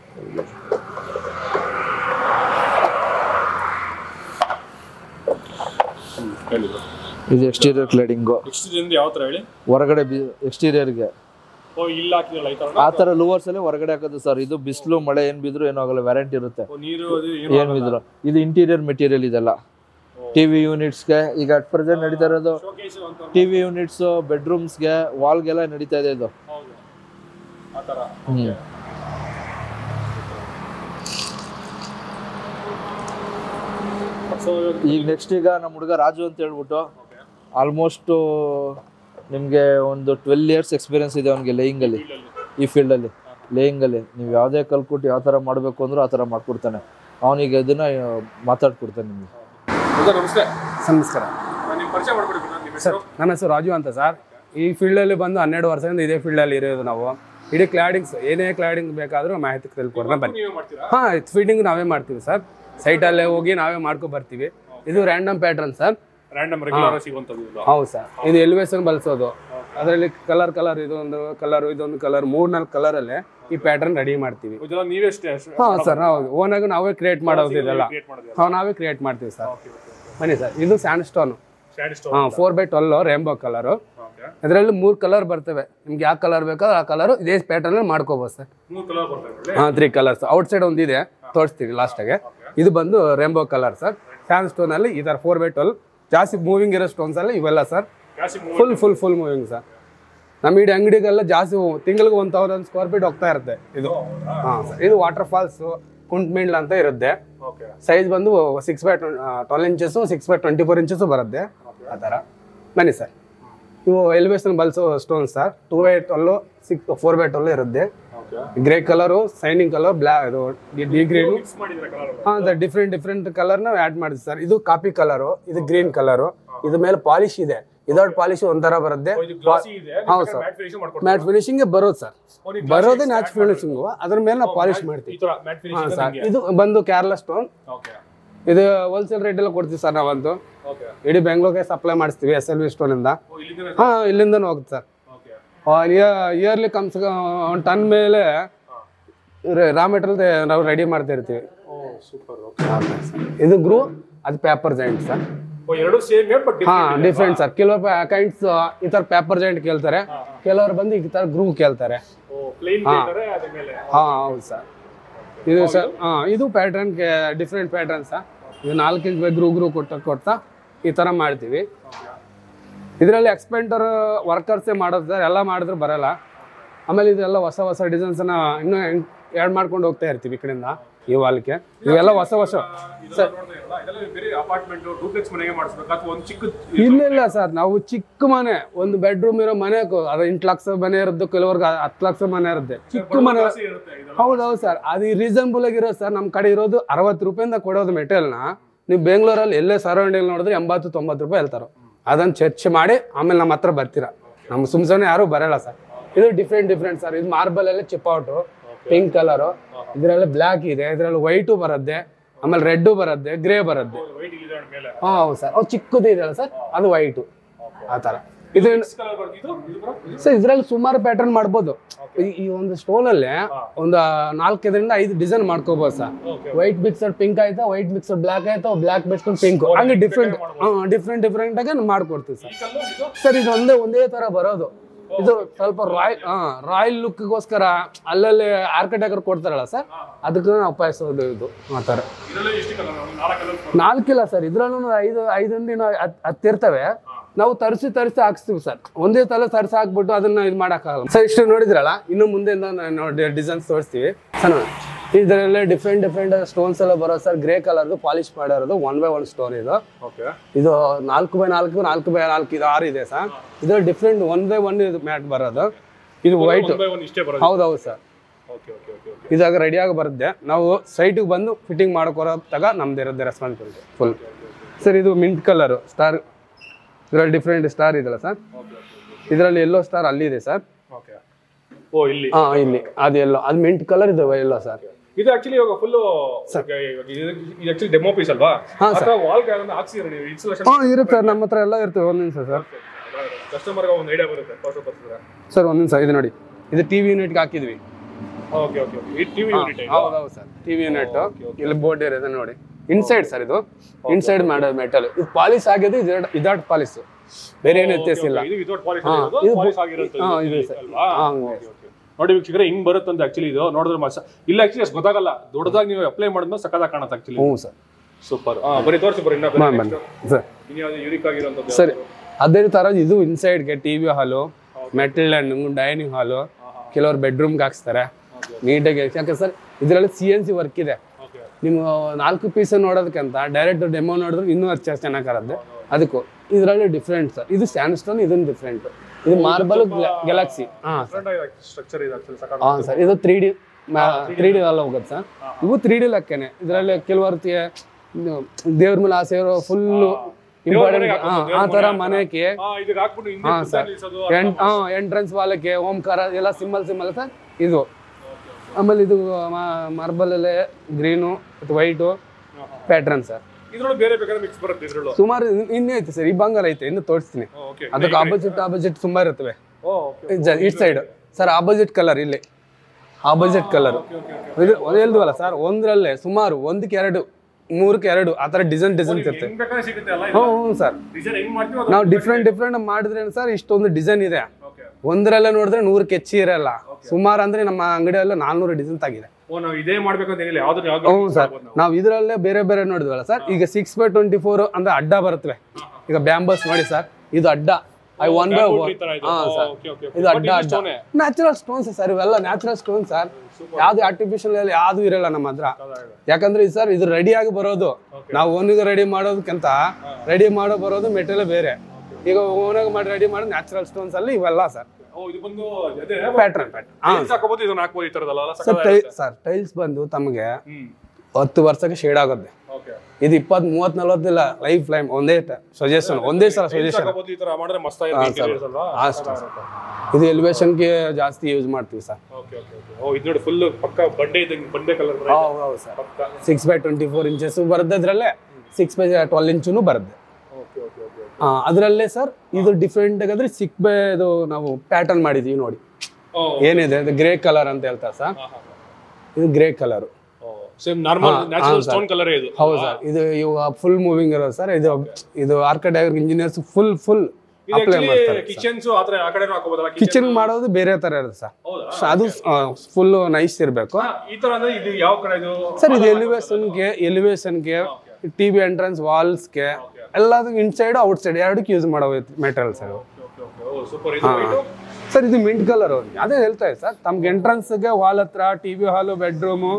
ಹ್ಮ್ ಹೇಳಿ ಬ್ರೋ ಇದು ಎಕ್ಸ್ಟೀರಿಯರ್ ಕ್ಲಾಡಿಂಗು ನೆಕ್ಸ್ಟ್ ಇದರಿಂದ ಯಾವ ತರ ಹೇಳಿ ಹೊರಗಡೆ ಬಿ ಎಕ್ಸ್ಟೀರಿಯರ್ಗೆ ಓ ಇಲ್ಲ ಹಾಕಿದ್ರಲ್ಲ ಈ ತರ ಆ ಥರ ಲೂವರ್ಸ್ ಅಲ್ಲಿ ಹೊರಗಡೆ ಹಾಕೋದು ಸರ್ ಇದು ಬಿಸಿಲು ಮಳೆ ಏನು ಬಿದ್ರು ಏನೂ ಆಗಲ್ಲ ವ್ಯಾರಂಟಿ ಇರುತ್ತೆ ಓ ನೀರು ಅದು ಏನು ಏನು ಬಿದ್ರು ಇದು ಇಂಟೀರಿಯರ್ ಮೆಟೀರಿಯಲ್ ಇದೆಲ್ಲ ಟಿ ವಿ ಯೂನಿಟ್ಸ್ಗೆ ಈಗ ಅಟ್ ಪ್ರೆಸೆಂಟ್ ನಡೀತಾ ಇರೋದು ಶೋಕೇಸ್ ಅಂತ ಟಿ ವಿ ಯೂನಿಟ್ಸ್ ಬೆಡ್ರೂಮ್ಸ್ಗೆ ವಾಲ್ಗೆಲ್ಲ ನಡೀತಾ ಇದೆ ಇದು ಹೌದು ಆ ತರ ಹ್ಮ್. ಸೊ ಈಗ ನೆಕ್ಸ್ಟ್ ಈಗ ನಮ್ಮ ಹುಡುಗ ರಾಜು ಅಂತ ಹೇಳ್ಬಿಟ್ಟು ಆಲ್ಮೋಸ್ಟ್ ನಿಮಗೆ ಒಂದು ಟ್ವೆಲ್ ಇಯರ್ಸ್ ಎಕ್ಸ್ಪೀರಿಯನ್ಸ್ ಇದೆ ಅವನಿಗೆ ಲೇಯಿಂಗಲ್ಲಿ ಈ ಫೀಲ್ಡಲ್ಲಿ ಲೇಯಿಂಗಲ್ಲಿ ನೀವು ಯಾವುದೇ ಕಲ್ಕೊಟ್ಟು ಯಾವ ಥರ ಮಾಡಬೇಕು ಅಂದ್ರೂ ಆ ಥರ ಮಾಡ್ಕೊಡ್ತಾನೆ ಅವನಿಗೆ ಇದನ್ನ ಮಾತಾಡ್ಕೊಡ್ತಾನೆ ನಿಮಗೆ ಸರ್ ನಮಸ್ತೆ ನಮಸ್ಕಾರ ನಿಮ್ಮ ಪರಿಚಯ ಮಾಡ್ಕೊಡಿ ನಿಮ್ಮ ಸರ್ ಹೆಸರು ನನ್ನ ಹೆಸರು ರಾಜು ಅಂತ ಸರ್ ಈ ಫೀಲ್ಡಲ್ಲಿ ಬಂದು ಹನ್ನೆರಡು ವರ್ಷದಿಂದ ಇದೇ ಫೀಲ್ಡಲ್ಲಿ ಇರೋದು ನಾವು ಇಡೀ ಕ್ಲಾಡಿಂಗ್ಸ್ ಏನೇ ಕ್ಲಾಡಿಂಗ್ ಬೇಕಾದರೂ ಮಾಹಿತಿ ತಿಳ್ಕೊಡ್ರೆ ಬನ್ನಿ ನೀವೇ ಮಾಡ್ತೀರಾ ಹಾಂ ಫೀಡಿಂಗ್ ನಾವೇ ಮಾಡ್ತೀವಿ ಸರ್ ಸೈಟಲ್ಲೇ ಹೋಗಿ ನಾವೇ ಮಾಡ್ಕೊ ಬರ್ತೀವಿ ಇದು random pattern sir random regular ಸಿಗುವಂತದ್ದು ಇದು ಹೌದು ಸರ್ ಇದು ಎಲಿವೇಶನ್ ಬಳಸೋದು ಅದರಲ್ಲಿ ಕಲರ್ ಕಲರ್ ಇದೊಂದು ಕಲರ್ ಇದೊಂದು ಕಲರ್ ಮೂರ್ ನಾಲ್ಕು ಕಲರಲ್ಲೇ ಈ ಪ್ಯಾಟರ್ನ್ ರೆಡಿ ಮಾಡ್ತೀವಿ ಇದೆಲ್ಲ ನೀವೇ ಅಷ್ಟೇ ಹಾಂ ಸರ್ ಹೌದು ಓನಾಗಿ ನಾವೇ ಕ್ರಿಯೇಟ್ ಮಾಡೋದು ಇದೆಲ್ಲ ಕ್ರಿಯೇಟ್ ಮಾಡೋದು ಹಾಂ ನಾವೇ ಕ್ರಿಯೇಟ್ ಮಾಡ್ತೀವಿ ಸರ್ ಬನ್ನಿ ಸರ್ ಇದು ಸ್ಯಾಂಡ್ ಸ್ಟೋನು ಸ್ಟ್ಯಾಂಡ್ ಸ್ಟೋನ್ ಹಾಂ four by twelve rainbow colour okay ಅದರಲ್ಲಿ ಮೂರು ಕಲರ್ ಬರ್ತವೆ ನಿಮ್ಗೆ ಯಾವ ಕಲರ್ ಬೇಕೋ ಆ ಕಲರ್ ಇದೇ ಪ್ಯಾಟರ್ನ್ ಮಾಡ್ಕೋಬೋದು ಸರ್ ಮೂರು ಕಲರ್ ಬರ್ತದೆ ಹಾಂ ತ್ರೀ ಕಲರ್ಸ್ ಔಟ್ ಸೈಡ್ ಒಂದಿದೆ ತೋರಿಸ್ತೀವಿ ಲಾಸ್ಟಾಗೆ ಇದು ಬಂದು ರೇಂಬೋ ಕಲರ್ ಸರ್ ಸ್ಯಾನ್ ಸ್ಟೋನಲ್ಲಿ ಈ ಥರ ಫೋರ್ ಬೈ ಟ್ವೆಲ್ ಜಾಸ್ತಿ ಮೂವಿಂಗ್ ಇರೋ ಸ್ಟೋನ್ಸ್ ಅಲ್ಲಿ ಇವೆಲ್ಲ ಸರ್ ಜಾಸ್ತಿ move full full full moving sir ನಮ್ಮ ಇಡೀ ಅಂಗಡಿಗೆಲ್ಲ ಜಾಸ್ತಿ ತಿಂಗಳಿಗೆ ಒನ್ ತೌಸಂಡ್ ಸ್ಕ್ವೇರ್ ಫೀಟ್ ಹೋಗ್ತಾ ಇರುತ್ತೆ ಇದು ಹಾಂ ಸರ್ ಇದು ವಾಟರ್ ಫಾಲ್ಸು ಕುಂಟ್ಮಿಂಡ್ಲ್ ಅಂತ ಇರುತ್ತೆ ಓಕೆ ಸೈಜ್ ಬಂದು six by twelve inches six by twenty four inches ಬರುತ್ತೆ ಆ ಥರ ಬನ್ನಿ ಸರ್ ಇವು ಎಲಿವೇಶನ್ ಬಲ್ಸು stone sir two by twelve six four by twelve ಇರುತ್ತೆ okay grey colour shining colour ಬ್ಲಾ ಇದು ಡಿ ಗ್ರೀನು ಮಿಕ್ಸ್ ಮಾಡಿದ್ರೆ ಕಲರ್ ಹಾಂ ಸರ್ ಡಿಫ್ರೆಂಟ್ ಡಿಫ್ರೆಂಟ್ ಕಲರ್ನ ಆ್ಯಡ್ ಮಾಡಿದ್ವಿ ಸರ್ ಇದು ಕಾಪಿ ಕಲರು ಇದು ಗ್ರೀನ್ ಕಲರು ಇದ್ರ ಮೇಲೆ ಪಾಲಿಶ್ ಇದೆ ವಿದೌಟ್ ಪಾಲಿಶ್ ಒಂಥರ ಬರುತ್ತೆ ಇದು ಗ್ಲಾಸಿ ಇದೆ ಹೌದು ಸರ್ ಮ್ಯಾಟ್ ಫಿನಿಶಿಂಗ್ ಮಾಡ್ಕೊಡ್ತೀವಿ ಮ್ಯಾಟ್ ಫಿನಿಶಿಂಗ್ ಬರೋದು ಸರ್ ಬರೋದೇ ನ್ಯಾಚ್ ಫಿನಿಶಿಂಗು ಅದ್ರ ಮೇಲೆ ನಾವು ಪಾಲಿಶ್ ಮಾಡ್ತೀವಿ ಈ ತರ ಮ್ಯಾಟ್ ಹಾಂ ಫಿನಿಶಿಂಗ್ ಸರ್ ಇದು ಬಂದು ಕೇರಳ ಸ್ಟೋನ್ ಓಕೆ ಇದು ಹೋಲ್ಸೇಲ್ ರೇಟೆಲ್ಲ ಕೊಡ್ತೀವಿ ಸರ್ ನಾವಂತೂ ಓಕೆ ಇಡೀ ಬೆಂಗಳೂರಿಗೆ ಸಪ್ಲೈ ಮಾಡಿಸ್ತೀವಿ ಎಸ್ ಎಲ್ ವಿ ಸ್ಟೋನಿಂದ ಓ ಇಲ್ಲಿಂದ ಹಾಂ ಇಲ್ಲಿಂದನೂ ಹೋಗುತ್ತೆ ಸರ್ ಓಕೆ ಇಯರ್ಲಿ ಕಮ್ಸ್ ಒಂದು ಟನ್ ಮೇಲೆ ರಾ ಮೆಟೀರಿಯಲ್ ನಾವು ರೆಡಿ ಮಾಡ್ತಾ ಇರ್ತೀವಿ ಓ ಸೂಪರ್ ಓಕೆ ಇದು ಗ್ರೂ ಅದು ಪೇಪರ್ ಜಾಯಿಂಟ್ ಸರ್ ಓ ಎರಡು ಸೇಮ್ ಬಟ್ ಹಾ ಡಿಫ್ರೆಂಟ್ ಸರ್ ಕೆಲವರು ಅಕೌಂಟ್ಸ್ ಈ ತರ ಪೇಪರ್ ಜಾಯಿಂಟ್ ಕೇಳ್ತಾರೆ ಕೆಲವರು ಬಂದು ಈ ತರ ಗ್ರೂ ಕೇಳ್ತಾರೆ ಓ ಪ್ಲೇನ್ ಕೇಳ್ತಾರೆ ಅದ್ರ ಮೇಲೆ ಹಾ ಹೌದು ಸರ್ ಇದು ಸರ್ ಹಾ ಇದು ಪ್ಯಾಟರ್ನ್ ಡಿಫ್ರೆಂಟ್ ಪ್ಯಾಟರ್ನ್ ಸರ್ ಇದು ನಾಲ್ಕು ಇಂಚ್ ಗ್ರೂ ಗ್ರೂ ಕೊಟ್ಟ ಕೊಡ್ತಾ ಈ ತರ ಮಾಡ್ತೀವಿ ಇದರಲ್ಲಿ ಎಕ್ಸ್ಪೆಂಟರ್ ವರ್ಕರ್ಸೇ ಮಾಡೋದು ಸರ್ ಎಲ್ಲ ಮಾಡಿದ್ರು ಬರಲ್ಲ ಆಮೇಲೆ ಇದೆಲ್ಲ ಹೊಸ ಹೊಸ ಡಿಸೈನ್ಸನ್ನ ಇನ್ನೂ ಆ್ಯಡ್ ಮಾಡ್ಕೊಂಡು ಹೋಗ್ತಾ ಇರ್ತೀವಿ ಈ ಕಡೆಯಿಂದ ಈ ವಾಲ್ಗೆ ಇವೆಲ್ಲ ಹೊಸ ಹೊಸ ಅಪಾರ್ಟ್ಮೆಂಟ್ ಡೂಪ್ಲೆಕ್ಸ್ ಮನೆಗೆ ಮಾಡಿಸ್ಬೇಕಾ ಅಥವಾ ಒಂದು ಚಿಕ್ಕ ಇಲ್ಲ ಇಲ್ಲ ಸರ್ ನಾವು ಚಿಕ್ಕ ಮನೆ ಒಂದು ಬೆಡ್ರೂಮ್ ಇರೋ ಮನೆ ಕೊ- ಅದು ಎಂಟು ಲಕ್ಷ ಮನೆ ಇರುತ್ತೆ ಕೆಲವ್ರಿಗೆ ಹತ್ತು ಲಕ್ಷ ಮನೆ ಇರುತ್ತೆ ಚಿಕ್ಕ ಮನೆ ಇರುತ್ತೆ ಇದೆಲ್ಲ. ಹೌದೌದು ಸರ್ ಅದು ರೀಸನಬಲ್ ಆಗಿರೋ ಸರ್ ನಮ್ಮ ಕಡೆ ಇರೋದು ಅರವತ್ತು ರೂಪಾಯಿಂದ ಕೊಡೋದು ಮೆಟೀರಿಯಲ್ನ ನೀವು ಬೆಂಗಳೂರಲ್ಲಿ ಎಲ್ಲೇ ಸರೌಂಡಿಂಗ್ ನೋಡಿದ್ರೆ ಎಂಬತ್ತು ತೊಂಬತ್ತು ರೂಪಾಯಿ ಹೇಳ್ತಾರೋ ಅದನ್ನು ಚರ್ಚೆ ಮಾಡಿ ಆಮೇಲೆ ನಮ್ಮ ಹತ್ರ ಬರ್ತೀರಾ ನಮ್ಮ ಸುಮ್ ಸುಮ್ಮನೆ ಯಾರೂ ಬರಲ್ಲ ಸರ್ ಇದು ಡಿಫ್ರೆಂಟ್ ಡಿಫ್ರೆಂಟ್ ಸರ್ ಇದು ಮಾರ್ಬಲ್ ಎಲ್ಲ ಚಿಪ್ಔಟು ಪಿಂಕ್ ಕಲರು ಇದರಲ್ಲಿ ಬ್ಲ್ಯಾಕ್ ಇದೆ ಇದರಲ್ಲಿ ವೈಟು ಬರುತ್ತೆ ಆಮೇಲೆ ರೆಡ್ಡು ಬರುತ್ತೆ ಗ್ರೇ ಬರುತ್ತೆ White ಇದೆ ಅದ್ರ ಮೇಲೆ ಹಾಂ ಹೌದು ಸರ್ ಅವು ಚಿಕ್ಕದು ಇದೆಯಲ್ಲ ಸರ್ ಅದು ವೈಟು ಆ ಥರ ಇದು Mix colour ಬರುತ್ತೆ. ಇದು ಇದು bro? ಸರ್ ಇದ್ರಲ್ಲಿ ಸುಮಾರು ಪ್ಯಾಟರ್ನ್ ಮಾಡ್ಬೋದು ಈ- ಈ ಒಂದು ಸ್ಟೋನ್ ಅಲ್ಲಿ ಒಂದು ನಾಲ್ಕೈದರಿಂದ ಐದು ಡಿಸೈನ್ ಮಾಡ್ಕೋಬಹುದು sir Okay. White mixed pink ಆಯ್ತಾ ವೈಟ್ ಮಿಕ್ಸಡ್ ಬ್ಲಾಕ್ ಆಯ್ತಾ ಬ್ಲಾಕ್ ಮಿಕ್ಸಡ್ ಪಿಂಕ್ ಹಂಗೆ ಡಿಫ್ರೆಂಟ್ ಡಿಫ್ರೆಂಟ್ ಡಿಫ್ರೆಂಟ್ ಆಗಿ ಮಾಡ್ಕೊಡ್ತೀವಿ ಸರ್ ಈ ಕಲ್ಲು ಇದು ಸರ್ ಇದು ಒಂದೇ ಒಂದೇ ತರ ಬರೋದು ಇದು ಸ್ವಲ್ಪ ರಾಯಲ್ ಹಾ ರಾಯಲ್ ಲುಕ್ಗೋಸ್ಕರ ಅಲ್ಲಲ್ಲಿ ಆರ್ಕಿಟೆಕ್ಟರ್ ಕೊಡ್ತಾರಲ್ಲ ಸರ್ ಅದಕ್ಕೆ ನಾವು ಉಪಯೋಗಿಸೋದು ಇದು ಆ ಥರ ಇದರಲ್ಲಿ ಎಷ್ಟು ಕಲರ್ ನಾಲ್ಕು ಕಲರ್ ನಾಲ್ಕಿಲ್ಲ ಸರ್ ಇದ್ರಲ್ಲೂ ಐದು ಐದರಿಂದ ಹತ್ತಿರ್ತವೆ ನಾವು ತರಿಸಿ ತರಿಸಿ ಹಾಕ್ಸ್ತೀವಿ ಸರ್ ಒಂದೇ ತಲೆ ತರಿಸಿ ಹಾಕ್ಬಿಟ್ಟು ಅದನ್ನ ಇದು ಮಾಡೋಕ್ಕಾಗಲ್ಲ ಸರ್ ಇಷ್ಟು ನೋಡಿದ್ರಲ್ಲ ಇನ್ನು ಮುಂದೆಯಿಂದ ನಾವು ಡಿಸೈನ್ಸ್ ತೋರಿಸ್ತೀವಿ ಸರ್ ನೋಡಿ. ಇದರಲ್ಲೇ ಡಿಫ್ರೆಂಟ್ ಡಿಫ್ರೆಂಟ್ ಸ್ಟೋನ್ಸ್ ಎಲ್ಲ ಬರೋ ಸರ್ ಗ್ರೇ ಕಲರ್ದು ಪಾಲಿಶ್ ಮಾಡಿರೋದು ಒನ್ ಬೈ ಒನ್ ಸ್ಟೋನ್ ಇದು ಓಕೆ ಇದು ನಾಲ್ಕು ಬೈ ನಾಲ್ಕು ನಾಲ್ಕು ಬೈ ನಾಲ್ಕು ಇದು ಆರು ಇದೆ ಸರ್ ಇದು ಡಿಫ್ರೆಂಟ್ ಒನ್ ಬೈ ಒನ್ ಇದು ಮ್ಯಾಟ್ ಬರೋದು ಇದು ವೈಟ್ ಒನ್ ಬೈ ಒನ್ ಇಷ್ಟೇ ಬರೋದು ಹೌದೌದು sir okay okay okay okay ಇದಾಗ ರೆಡಿಯಾಗಿ ಬರುತ್ತೆ ನಾವು ಸೈಟಿಗೆ ಬಂದು ಫಿಟ್ಟಿಂಗ್ ಮಾಡ್ಕೊರೋದಾಗ ನಮ್ದು ಇರುತ್ತೆ ರೆಸ್ಪಾನ್ಸಿಬಿಲಿಟಿ ಫುಲ್ ಸರ್ ಇದು ಮಿಂಟ್ ಕಲರು ಸ್ಟಾರ್ ಇದರಲ್ಲಿ ಡಿಫ್ರೆಂಟ್ ಸ್ಟಾರ್ ಇದೆಯಲ್ಲ ಸರ್ ಇದರಲ್ಲಿ ಎಲ್ಲೋ ಸ್ಟಾರ್ ಅಲ್ಲಿದೆ ಸರ್ ಓಕೆ ಓ ಇಲ್ಲಿ ಹಾಂ ಇಲ್ಲಿ ಅದು ಎಲ್ಲೋ ಅದು ಮಿಂಟ್ ಕಲರ್ ಇದೆ ಎಲ್ಲೋ ಸರ್ ಇದು ಆಕ್ಚುಲಿ ಇವಾಗ ಫುಲ್ ಇದು ಆಕ್ಚುಲಿ ಡೆಮೋ ಪೀಸ್ ಅಲ್ವಾ ಹಾ, ಅಥವಾ ವಾಲ್ ಹಾಕ್ಸಿದ್ರೆ ನೀವು ಇನ್ಸ್ಟಾಲೇಷನ್ ಹಾಂ ಇರುತ್ತೆ ಸರ್ ನಮ್ಮ ಹತ್ರ ಎಲ್ಲ ಇರ್ತದೆ ಒಂದು ನಿಮಿಷ ಸರ್ ಕಸ್ಟಮರ್ಗೆ ಒಂದು ಐಡಿಯಾ ಬರುತ್ತೆ ಫಸ್ಟ್ ಬರ್ತಿದ್ರೆ ಸರ್ ಒಂದು ನಿಮಿಷ ಇದು ನೋಡಿ ಇದು ಟಿ ವಿ ಯೂನಿಟ್ಗೆ ಹಾಕಿದ್ವಿ ಓಕೆ ಓಕೆ ಓಕೆ ಈ ಟಿವಿ ಯೂನಿಟ್ ಹೌದೌದು ಸರ್ ಟಿ ವಿ ಯೂನಿಟ್ ಇಲ್ಲಿ ಬೋರ್ಡ್ ಇರೋದು ನೋಡಿ ಇನ್ಸೈಡ್ ಸರ್ ಇದು ಇನ್ಸೈಡ್ ಮಾಡೋದು ಮೆಟಲ್ ಇದು ಪಾಲಿಸ್ ಆಗಿದೆ ಇದು ಇದಾಟ್ ಪಾಲಿಸ್ ಬೇರೆ ಏನು ವ್ಯತ್ಯಾಸ ಇಲ್ಲ ಇದು ವಿತೌಟ್ ಪಾಲಿಶ್ ಹಾ, ಆಗಿರೋದು ಇದು ಪಾಲಿಶ್ ಆಗಿರುತ್ತೆ ಹಾ, ಇದು ಇದೆ ಸರ್. ಅಲ್ವಾ ಹಾ, Okay, okay. ನೋಡಿ ವೀಕ್ಷಕರೇ ಹಿಂಗ್ ಬರುತ್ತಂತ ಆಕ್ಚುಲಿ ಇದು ನೋಡಿದ್ರೆ ಮಸ ಇಲ್ಲ ಆಕ್ಚುಲಿ ಅಷ್ಟು ಗೊತ್ತಾಗಲ್ಲ ದೊಡ್ಡದಾಗಿ ನೀವು ಅಪ್ಲೈ ಮಾಡಿದ್ಮೇಲೆ ಸಕ್ಕದಾಗ ಕಾಣುತ್ತೆ ಆಕ್ಚುಲಿ ಹ್ಞೂ ಸರ್ ಸೂಪರ್ ಹಾ ಬರೀ ತೋರಿಸಿ ಬರೀ ಬನ್ನಿ ಇನ್ನ ಬನ್ನಿ ಸರ್ ಇನ್ಯಾವುದು ಯೂನಿಕ್ ಆಗಿರೋಂಥದ್ದು ಸರಿ ಅದೇ ಥರ ಇದು ಇನ್ಸೈಡ್ಗೆ T V hall metal dining hall ಕೆಲವರು ಬೆಡ್ರೂಮ್ಗೆ ಹಾಕ್ಸ್ತಾರೆ ನೀಟಾಗಿ ಯಾಕೆ ಸರ್ ಇದರಲ್ಲಿ ಸಿ ಎನ್ ಸಿ ವರ್ಕ್ ಇದೆ ಓಕೆ ನೀವು ನಾಲ್ಕು ಪೀಸ್ ನೋಡೋದಕ್ಕಿಂತ ಡೈರೆಕ್ಟ್ ಡೆಮೋ ನೋಡಿದ್ರೆ ಇನ್ನೂ ಹೆಚ್ಚು ಚೆನ್ನಾಗಿ ಕಾಣುತ್ತೆ ಅದಕ್ಕೂ ಇದರಲ್ಲಿ ಡಿಫ್ರೆಂಟ್ ಸರ್ ಇದು ಸ್ಟ್ಯಾಂಡ್ ಸ್ಟೋನ್ ಇದನ್ನು ಡಿಫ್ರೆಂಟ್ ಇದು ಮಾರ್ಬಲ್ ಗ್ಯಾಲಕ್ಸಿ ಹಾಂ ಸ್ಟ್ರಕ್ಚರ್ ಇದೆ ಆಕ್ಚುಲಿ ಸಕ್ಕ ಹಾಂ ಸರ್ ಇದು ತ್ರೀ ಡಿ ತ್ರೀ ಡಿ ಎಲ್ಲ ಹೋಗುತ್ತೆ ಸರ್ ಇವು ತ್ರೀ ಡಿ ಲೆಕ್ಕನೆ ಇದರಲ್ಲಿ ಕೆಲವರು ದೇವ್ರ ಮೇಲೆ ಆಸೆ ಇರೋ ಫುಲ್ಲು ಇಂಪಾರ್ಟೆಂಟ್ ಹಾಂ ಆ ಥರ ಮನೆಗೆ ಹಾ ಇದಕ್ಕೆ ಹಾಕ್ಬಿಟ್ಟು ಹಿಂದೆ ಹಾ, ಕುತ್ತ ಸರ್. ನಿಲ್ಸೋದು ಎಂಟ್ ಹಾಂ ಎಂಟ್ರೆನ್ಸ್ ವಾಲಕ್ಕೆ ಓಂಕಾರ ಎಲ್ಲ ಸಿಂಬಲ್ ಸಿಂಬಲ್ ಸರ್ ಇದು ಆಮೇಲೆ ಇದು ಮಾರ್ಬಲಲ್ಲೇ ಗ್ರೀನು ಮತ್ತು ವೈಟು ಪ್ಯಾಟ್ರನ್ ಸರ್ ಇದ್ರೊಳಗೆ ಬೇರೆ ಬೇಕಾದ್ರೆ ಮಿಕ್ಸ್ ಬರುತ್ತೆ ಇದ್ರೊಳಗೆ ಸುಮಾರು ಇನ್- ಇನ್ನೂ ಐತೆ ಸರ್ ಈ ಬಂಗಾರ ಐತೆ ಇನ್ನು ತೋರಿಸ್ತೀನಿ ಓಕೆ ಅದಕ್ಕೆ ಆಪೋಸಿಟ್ ಆಪೋಸಿಟ್ ತುಂಬ ಇರ್ತವೆ ಓ okay it side sir opposite colour ಇಲ್ಲಿ ಆಪೋಸಿಟ್ ಕಲರ್ ಇದು ಹೇಳ್ದ್ವಲ್ಲ ಸರ್ ಒಂದರಲ್ಲೇ ಸುಮಾರು ಒಂದಕ್ಕೆ ಎರಡು ಮೂರಕ್ಕೆ ಎರಡು ಆ ಥರ ಡಿಸೈನ್ ಡಿಸೈನ್ ಇರ್ತವೆ ಹೆಂಗ್ ಬೇಕಾದ್ರೆ ಸಿಗುತ್ತೆ ಅಲ್ಲ ಹ್ಞೂ ಹ್ಞೂ ಸರ್ ಡಿಸೈನ್ ಹೆಂಗ್ ಮಾಡ್ತೀವಿ ಅದು ನಾವು ಡಿಫ್ರೆಂಟ್ ಡಿಫ್ರೆಂಟ್ ಮಾಡಿದ್ರೆ ಸರ್ ಇಷ್ಟೊಂದು ಡಿಸೈನ್ ಇದೆ ಓಕೆ ಒಂದರಲ್ಲೇ ನೋಡಿದ್ರೆ ನೂರಕ್ಕೆ ಹೆಚ್ಚಿ ಇರಲ್ಲ ಸುಮಾರು ಅಂದ್ರೆ ನಮ್ಮ ಅಂಗಡಿಯಲ್ಲ ನಾಲ್ನೂರು ಡಿಸೈನ್ ತಾಗಿದೆ ಓ ನಾವು ಇದೇ ಮಾಡ್ಬೇಕಂತ ಏನಿಲ್ಲ ಯಾವ್ದು ಯಾವ್ದು ಹ್ಞೂ ಸರ್ ನಾವು ಇದರಲ್ಲೇ ಬೇರೆ ಬೇರೆ ನೋಡಿದ್ವಲ್ಲ ಸರ್ ಈಗ ಸಿಕ್ಸ್ ಬೈ ಟ್ವೆಂಟಿ ಫೋರ್ ಅಂದ್ರೆ ಅಡ್ಡ ಬರುತ್ತವೆ ಈಗ ಬ್ಯಾಂಬಸ್ ನೋಡಿ ಸರ್ ಇದು ಅಡ್ಡ ಐ ಒನ್ ಬೈ ಈ ತರ ಇದು ಹಾಂ ಸರ್ ಓಕೆ ಓಕೆ ಇದು ಅಡ್ಡ ಅಡ್ಡ ನ್ಯಾಚುರಲ್ ಸ್ಟೋನ್ಸ್ ಸರ್ ಇವೆಲ್ಲ ನ್ಯಾಚುರಲ್ ಸ್ಟೋನ್ ಸರ್ ಯಾವ್ದು ಆರ್ಟಿಫಿಷಿಯಲ್ ಅಲ್ಲಿ ಯಾವ್ದು ಇರಲ್ಲ ನಮ್ಮ ಹತ್ರ ಯಾಕಂದ್ರೆ ಸರ್ ಇದು ರೆಡಿ ಆಗಿ ಬರೋದು ನಾವು ಓನಿಗೆ ರೆಡಿ ಮಾಡೋದಕ್ಕಿಂತ ರೆಡಿ ಮಾಡೋ ಬರೋದು ಮೆಟೀರಿಯಲ್ ಬೇರೆ ಈಗ ಓನಾಗ ಮಾಡಿ ರೆಡಿ ಮಾಡೋ ನ್ಯಾಚುರಲ್ ಸ್ಟೋನ್ಸ್ ಅಲ್ಲಿ ಇವೆಲ್ಲ ಸರ್ ಓ ಇದು ಬಂದು ಅದೇ ಪ್ಯಾಟ್ರನ್ ಪ್ಯಾಟ್ರನ್ ಹಾಂ ಟೈಲ್ಸ್ ಹಾಕೋಬಹುದು ಇದನ್ನ ಹಾಕ್ಬೋದು ಈ ತರದಲ್ಲ ಸರ್ ಸಕ್ಕತ್ತಾಗಿ ಟೈ ಸರ್ ಟೈಲ್ಸ್ ಬಂದು ತಮಗೆ ಹ್ಮ್ ಹತ್ತು ವರ್ಷಕ್ಕೆ ಶೇಡ್ ಆಗುತ್ತೆ ಓಕೆ ಇದು ಇಪ್ಪತ್ತ್ ಮೂವತ್ತ್ ನಲ್ವತ್ತಿಲ್ಲ ಲೈಫ್ ಲೈಮ್ ಒಂದೇ ಸಜೆಷನ್ ಒಂದೇ ಸಲ ಸಜೆಷನ್ ಹಾಕೋಬಹುದು ಈ ತರ ಮಾಡಿದ್ರೆ ಮಸ್ತ್ ಆಗಿರುತ್ತೆ ಅಲ್ವಾ ಅಷ್ಟು ಇದು ಎಲಿವೇಶನ್ಗೆ ಜಾಸ್ತಿ ಯೂಸ್ ಮಾಡ್ತೀವಿ ಸರ್ ಓಕೆ ಓಕೆ ಓಕೆ ಓ ಇದು ನೋಡಿ ಫುಲ್ ಪಕ್ಕ ಬಂಡೆ ಇದ್ದಂಗೆ ಬಂಡೆ ಕಲರ್ ಹೌದು ಹೌದು ಸರ್ ಪಕ್ಕ six by twenty four inches ಬರುತ್ತೆ ಅದರಲ್ಲೇ ಸಿಕ್ಸ್ ಬೈ ಟ್ವೆಲ್ ಇಂಚೂ ಬರುತ್ತೆ ಓಕೆ ಓಕೆ ಓಕೆ ಅದರಲ್ಲೇ ಸರ್ ಇದು ಡಿಫ್ರೆಂಟ್ ಆಗಿದ್ರೆ ಸಿಕ್ ಬೈ ಇದು ನಾವು ಪ್ಯಾಟರ್ನ್ ಮಾಡಿದೀವಿ ನೋಡಿ ಓ ಏನಿದೆ ಇದು ಗ್ರೇ ಕಲರ್ ಅಂತ ಹೇಳ್ತಾರೆ ಸರ್ ಇದು grey colour same normal natural stone colour ಇದು ಹೌದು ಸರ್ ಇದು ಇವಾಗ ಫುಲ್ ಮೂವಿಂಗ್ ಇರೋದು ಸರ್ ಇದು ಇದು architect engineers full full apply ಮಾಡ್ತಾರೆ ಕಿಚನ್ಸ್ ಆತರ ಆ ಕಡೆನೂ ಹಾಕೋಬೋದಲ್ಲ ಕಿಚನ್ ಮಾಡೋದು ಬೇರೆ ತರ ಇರುತ್ತೆ ಸರ್ ಹೌದಾ ಸೊ ಅದು ಫುಲ್ ನೈಸ್ ಇರಬೇಕು ಈ ತರ ಅಂದ್ರೆ ಇದು ಯಾವ ಕಡೆ ಇದು ಸರ್ ಇದು ಎಲಿವೇಶನ್ಗೆ ಎಲಿವೇಶನ್ಗೆ ಟಿ ವಿ ಎಂಟ್ರೆನ್ಸ್ ವಾಲ್ಸ್ಗೆ ಎಲ್ಲದು ಇನ್ಸೈಡ್ ಔಟ್ಸೈಡ್ ಎರಡಕ್ಕೆ ಯೂಸ್ ಮಾಡೋ ಮೆಟೀರಿಯಲ್ ಸರ್ ಓಕೆ ಓಕೆ ಓ ಸೂಪರ್ ಇದು ಇದು ಸರ್ ಇದು ಮಿಂಟ್ ಕಲರ್ ಅದೇ ಹೇಳ್ತಾ ಇದೆ ಸರ್ ತಮ್ಗೆ ಎಂಟ್ರೆನ್ಸ್ಗೆ ವಾಲ್ ಹತ್ರ T V hall bedroom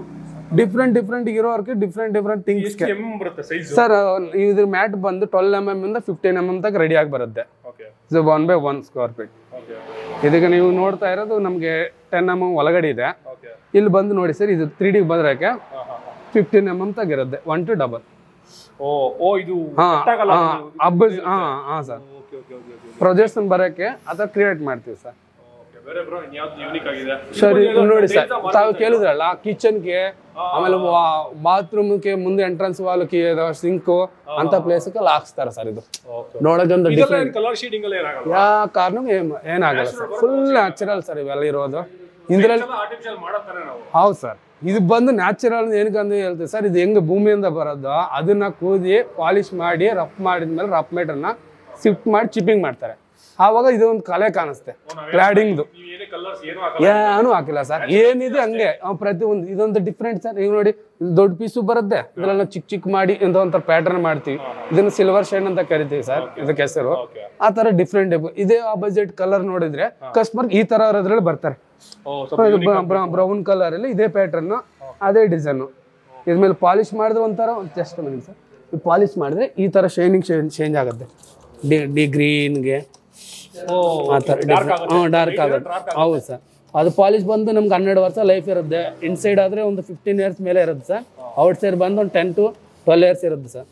different different ಇರೋರ್ಗೆ ಡಿಫ್ರೆಂಟ್ ಡಿಫ್ರೆಂಟ್ ಥಿಂಗ್ಸ್ ಎಷ್ಟು ಎಮ್ ಬರುತ್ತೆ ಸೈಜ್ ಸರ್ ಇದ್ರ ಮ್ಯಾಟ್ ಬಂದು ಟ್ವೆಲ್ ಎಮ್ ಎಮ್ ಇಂದ ಫಿಫ್ಟೀನ್ ಎಮ್ ಎಮ್ ತನಕ ರೆಡಿ ಆಗಿ ಬರುತ್ತೆ okay so one by one square feet okay ಇದೀಗ ನೀವು ನೋಡ್ತಾ ಇರೋದು ನಮಗೆ ಟೆನ್ ಎಮ್ ಎಮ್ ಒಳಗಡೆ ಇದೆ ಓಕೆ ಇಲ್ಲಿ ಬಂದು ನೋಡಿ ಸರ್ ಇದು ತ್ರೀ ಡಿ ಬಂದ್ರಕ್ಕೆ ಹಾಂ ಹಾಂ ಫಿಫ್ಟೀನ್ ಎಮ್ ಎಮ್ ತಗಿರುತ್ತೆ ಒನ್ ಟು ಡಬಲ್ ಓ ಓ ಇದು ಹಾ ಕಟ್ಟಾಗಲ್ಲ ಹಾ ಹಬ್ಬ ಹಾ ಹಾ sir okay okay okay okay projection ಬರೋಕ್ಕೆ ಅಥವಾ ಕ್ರಿಯೇಟ್ ಮಾಡ್ತೀವಿ ಸರ್ ಓಕೆ ಬೇರೆ ಬ್ರೋ ಯಾವ್ದು ಯೂನಿಕ್ ಆಗಿದೆ ಸರ್ ಇದು ಇದು ನೋಡಿ ಸರ್ design ತಾವು ಕೇಳಿದ್ರಲ್ಲ ಕಿಚನ್ಗೆ ಆಮೇಲೆ ಬಾತ್ರೂಮ್ಗೆ ಮುಂದೆ ಎಂಟ್ರೆನ್ಸ್ ವಾಲ್ಗೆ ಸಿಂಕು ಅಂತ ಪ್ಲೇಸ್ಗೆ ಹಾಕ್ಸ್ತಾರೆ ಸರ್ ಇದು ಓಕೆ ನೋಡೋದೊಂದು ಇದೆಲ್ಲ ಡಿಫ್ರೆಂಟ್ ಕಲರ್ ಶೀಟಿಂಗ್ ಎಲ್ಲ ಏನಾಗಲ್ಲ ಯಾವ ಕಾರಣಕ್ಕೂ ಏನ್ ಏನಾಗಲ್ಲ ಸರ್ ಫುಲ್ ನ್ಯಾಚುರಲ್ ಸರ್ ಇವೆಲ್ಲ ಇರೋದು ಇದ್ರಲ್ಲಿ ಆರ್ಟಿಫಿಷಿಯಲ್ ಮಾಡತ್ತಾನೆ ನಾವು ಹೌದು ಸರ್ ಇದು ಬಂದು ನ್ಯಾಚುರಲ್ ಏನಕ್ಕಂತ ಹೇಳ್ತೀವಿ ಸರ್ ಇದು ಹೆಂಗೆ ಭೂಮಿಯಿಂದ ಬರೋದು ಅದನ್ನ ಕೂದಿ ಪಾಲಿಶ್ ಮಾಡಿ ರಫ್ ಮಾಡಿದ್ಮೇಲೆ ರಫ್ ಮೇಟರ್ನ ಶಿಫ್ಟ್ ಮಾಡಿ ಚಿಪ್ಪಿಂಗ್ ಮಾಡ್ತಾರೆ ಆವಾಗ ಇದು ಒಂದು ಕಲೆ ಕಾಣಿಸುತ್ತೆ ಕ್ಲಾಡಿಂಗ್ದು ನೀವು ಏನೇ ಕಲರ್ಸ್ ಏನು ಹಾಕಲ್ಲ ಏನೂ ಹಾಕಿಲ್ಲ ಸರ್ ಏನಿದೆ ಹಂಗೆ ಅವ್ ಪ್ರತಿಯೊಂದು ಇದೊಂದು ಡಿಫ್ರೆಂಟ್ ಸರ್ ಈಗ ನೋಡಿ ಇದು ದೊಡ್ಡ ಪೀಸು ಬರುತ್ತೆ ಇದ್ರಲ್ಲಿ ನಾವು ಚಿಕ್ಕ ಚಿಕ್ಕ ಮಾಡಿ ಇಂಥ ಒಂಥರ ಪ್ಯಾಟರ್ನ್ ಮಾಡ್ತೀವಿ ಇದನ್ನ ಸಿಲ್ವರ್ ಶೈನ್ ಅಂತ ಕರಿತೀವಿ ಸರ್ ಇದಕ್ಕೆ ಹೆಸರು ಓಕೆ ಆ ತರ ಡಿಫ್ರೆಂಟ್ ಇದೇ ಆ ಬಜೆಟ್ ಕಲರ್ ನೋಡಿದ್ರೆ ಕಸ್ಟಮರ್ ಈ ತರ ಇರೋದ್ರಲ್ಲಿ ಬರ್ತಾರೆ ಓ ಸ್ವಲ್ಪ ಬ್ರೌನ್ ಕಲರ್ ಅಲ್ಲಿ ಇದೇ ಪ್ಯಾಟರ್ನ್ ಅದೇ ಡಿಸೈನ್ ಇದ್ಮೇಲೆ ಪಾಲಿಶ್ ಮಾಡಿದ್ರೆ ಒಂಥರ ಜಸ್ಟ್ ಸರ್ ಪಾಲಿಶ್ ಮಾಡಿದ್ರೆ ಈ ತರ ಶೈನಿಂಗ್ ಚೇಂಜ್ ಆಗುತ್ತೆ ಡಿ ಡಿ ಗ್ರೀನ್ಗೆ ಓ ಆ ಥರ ಹ್ಞೂ ಡಾರ್ಕ್ ಆಗುತ್ತೆ ಹೌದು ಸರ್ ಅದು ಪಾಲಿಶ್ ಬಂದು ನಮ್ಗೆ ಹನ್ನೆರಡು ವರ್ಷ ಲೈಫ್ ಇರುತ್ತೆ ಇನ್ಸೈಡ್ ಆದರೆ ಒಂದು ಫಿಫ್ಟೀನ್ ಇಯರ್ಸ್ ಮೇಲೆ ಇರುತ್ತೆ ಸರ್ ಔಟ್ ಸೈಡ್ ಬಂದು ಒಂದು ಟೆನ್ ಟು ಟ್ವೆಲ್ ಇಯರ್ಸ್ ಇರುತ್ತೆ ಸರ್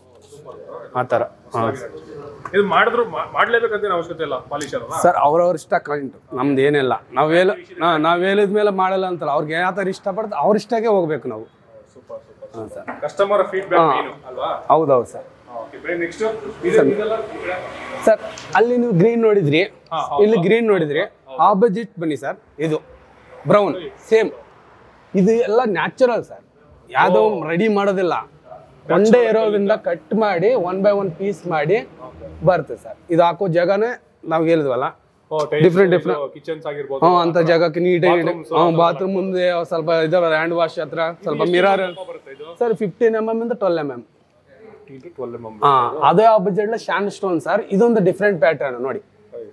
ಆ ಥರ ಹಾಂ ಇದು ಮಾಡಿದ್ರು ಮಾ- ಮಾಡ್ಲೇಬೇಕಂತ ಏನು ಅವಶ್ಯಕತೆ ಇಲ್ಲ ಪಾಲಿಶ್ ಅಲ್ಲ ಸರ್ ಅವ್ರವ್ರ ಇಷ್ಟ ಕ್ಲೈಂಟ್ ನಮ್ದು ಏನಿಲ್ಲ ನಾವು ಹೇಳ ನಾವು ಹೇಳಿದ ಮೇಲೆ ಮಾಡಲ್ಲ ಅಂತಲ್ಲ ಅವ್ರಿಗೆ ಯಾವ ಥರ ಇಷ್ಟಪಡ್ತಾರೆ ಅವ್ರ ಇಷ್ಟಕ್ಕೆ ಹೋಗ್ಬೇಕು ನಾವು ಸೂಪರ್ ಸೂಪರ್ ಹಾಂ ಸರ್ ಕಸ್ಟಮರ್ ಫೀಡ್ಬ್ಯಾಕ್ ಏನು ಅಲ್ವಾ ಹೌದೌದು ಸರ್ ಓಕೆ ಬೈ ನೆಕ್ಸ್ಟ್ ಇದೆಲ್ಲ ಸರ್ ಅಲ್ಲಿ ನೀವು ಗ್ರೀನ್ ನೋಡಿದ್ರಿ ಇಲ್ಲಿ ಗ್ರೀನ್ ನೋಡಿದ್ರಿ ಆಪೋಸಿಟ್ ಬನ್ನಿ ಸರ್ ಇದು ಬ್ರೌನ್ ಸೇಮ್ ಇದು ಎಲ್ಲ ನ್ಯಾಚುರಲ್ ಸರ್ ಯಾವುದೋ ರೆಡಿ ಮಾಡೋದಿಲ್ಲ ಒಂದೇ ಇರೋದ್ರಿಂದ ಕಟ್ ಮಾಡಿ ಒನ್ ಬೈ ಒನ್ ಪೀಸ್ ಮಾಡಿ ಬರುತ್ತೆ ಸರ್ ಇದು ಹಾಕೋ ಜಾಗನೇ ನಾವು ಹೇಳಿದ್ವಲ್ಲ ಡಿಫ್ರೆಂಟ್ ಡಿಫ್ರೆಂಟ್ ಕಿಚನ್ಸ್ ಆಗಿರ್ಬೋದು ಹ್ಞೂ ಅಂತ ಜಾಗಕ್ಕೆ ನೀಟಾಗಿ ಹಾಂ ಬಾತ್ರೂಮ್ ಮುಂದೆ ಸ್ವಲ್ಪ ಇದಾವೆ ಹ್ಯಾಂಡ್ ವಾಶ್ ಹತ್ರ ಸ್ವಲ್ಪ ಮಿರರ್ ಬರುತ್ತೆ ಇದು ಸರ್ ಫಿಫ್ಟೀನ್ ಎಮ್ ಎಮ್ ಇಂದ twelve M M to twelve M ಹಾಂ ಅದೇ ಆಪೋಸಿಟ್ ಶಾನ್ ಸ್ಟೋನ್ ಸರ್ ಇದೊಂದು ಡಿಫ್ರೆಂಟ್ ಪ್ಯಾಟರ್ನ್ ನೋಡಿ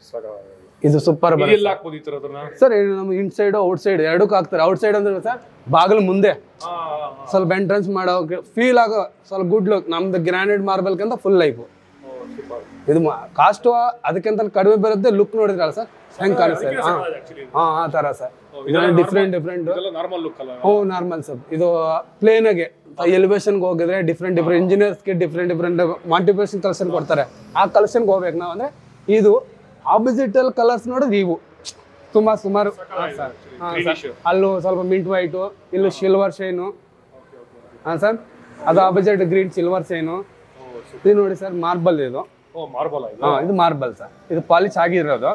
ಇದು ಸೂಪರ್ ಬರುತ್ತೆ ಎಲ್ಲ ಹಾಕ್ಬೋದು ಈ ಥರದನ್ನ ಸರ್ ನಮ್ಮ ಇನ್ ಸೈಡ್ ಔಟ್ ಸೈಡ್ ಎರಡಕ್ಕೂ ಹಾಕ್ತಾರೆ ಔಟ್ ಸೈಡ್ ಅಂದ್ರೆ ಸರ್ ಬಾಗಿಲು ಮುಂದೆ ಸ್ವಲ್ಪ ಎಂಟ್ರೆನ್ಸ್ ಮಾಡೋಕೆ ಫೀಲ್ ಆಗೋ ಸ್ವಲ್ಪ ಗುಡ್ ಲುಕ್ ನಮ್ದು ಗ್ರಾನೈಟ್ ಮಾರ್ಬಲ್ಕಿಂತ ಫುಲ್ ಲೈಫು ಇದು ಕಾಸ್ಟು ಅದಕ್ಕಿಂತ ಕಡಿಮೆ ಬರುತ್ತೆ ಲುಕ್ ನೋಡಿದ್ರಲ್ಲ ಸರ್ ಹೆಂಗ್ ಕಾಣಿಸ್ತಾ ಇದೆ ಹಾಂ ಹಾಂ ಆ ಥರ ಸರ್ ಇದರಲ್ಲಿ ಡಿಫ್ರೆಂಟ್ ಡಿಫ್ರೆಂಟ್ ಇದೆಲ್ಲ ನಾರ್ಮಲ್ ಲುಕ್ ಅಲ್ಲ ಹ್ಞೂ ನಾರ್ಮಲ್ ಸರ್ ಇದು ಪ್ಲೇನಾಗೆ ಎಲಿವೇಶನ್ಗೆ ಹೋಗಿದ್ರೆ ಡಿಫ್ರೆಂಟ್ ಡಿಫ್ರೆಂಟ್ ಇಂಜಿನಿಯರ್ಸ್ಗೆ ಡಿಫ್ರೆಂಟ್ ಡಿಫ್ರೆಂಟ್ ಮಾಲ್ಟಿಪೇಷನ್ ಕಲೆಕ್ಷನ್ ಕೊಡ್ತಾರೆ ಆ ಕಲೆಕ್ಷನ್ಗೆ ಹೋಗ್ಬೇಕು ನಾವು ಅಂದರೆ ಇದು ಆಪೋಸಿಟಲ್ ಕಲರ್ಸ್ ನೋಡಿದ್ರೆ ಇವು ತುಂಬ ಸುಮಾರು ಹಾಂ ಸರ್ ಹಾಂ ಸರ್ ಅಲ್ಲೂ ಸ್ವಲ್ಪ ಮಿಂಟ್ ವೈಟು ಇಲ್ಲೂ ಸಿಲ್ವರ್ ಶೈನು ಹಾಂ ಸರ್ ಅದು ಆಪೋಸಿಟ್ ಗ್ರೀನ್ ಸಿಲ್ವರ್ ಶೈನು ಇದು ನೋಡಿ ಸರ್ ಮಾರ್ಬಲ್ ಇದು ಓ ಮಾರ್ಬಲ್ ಇದು ಹಾಂ ಇದು ಮಾರ್ಬಲ್ ಸರ್ ಇದು ಪಾಲಿಶ್ ಆಗಿರೋದು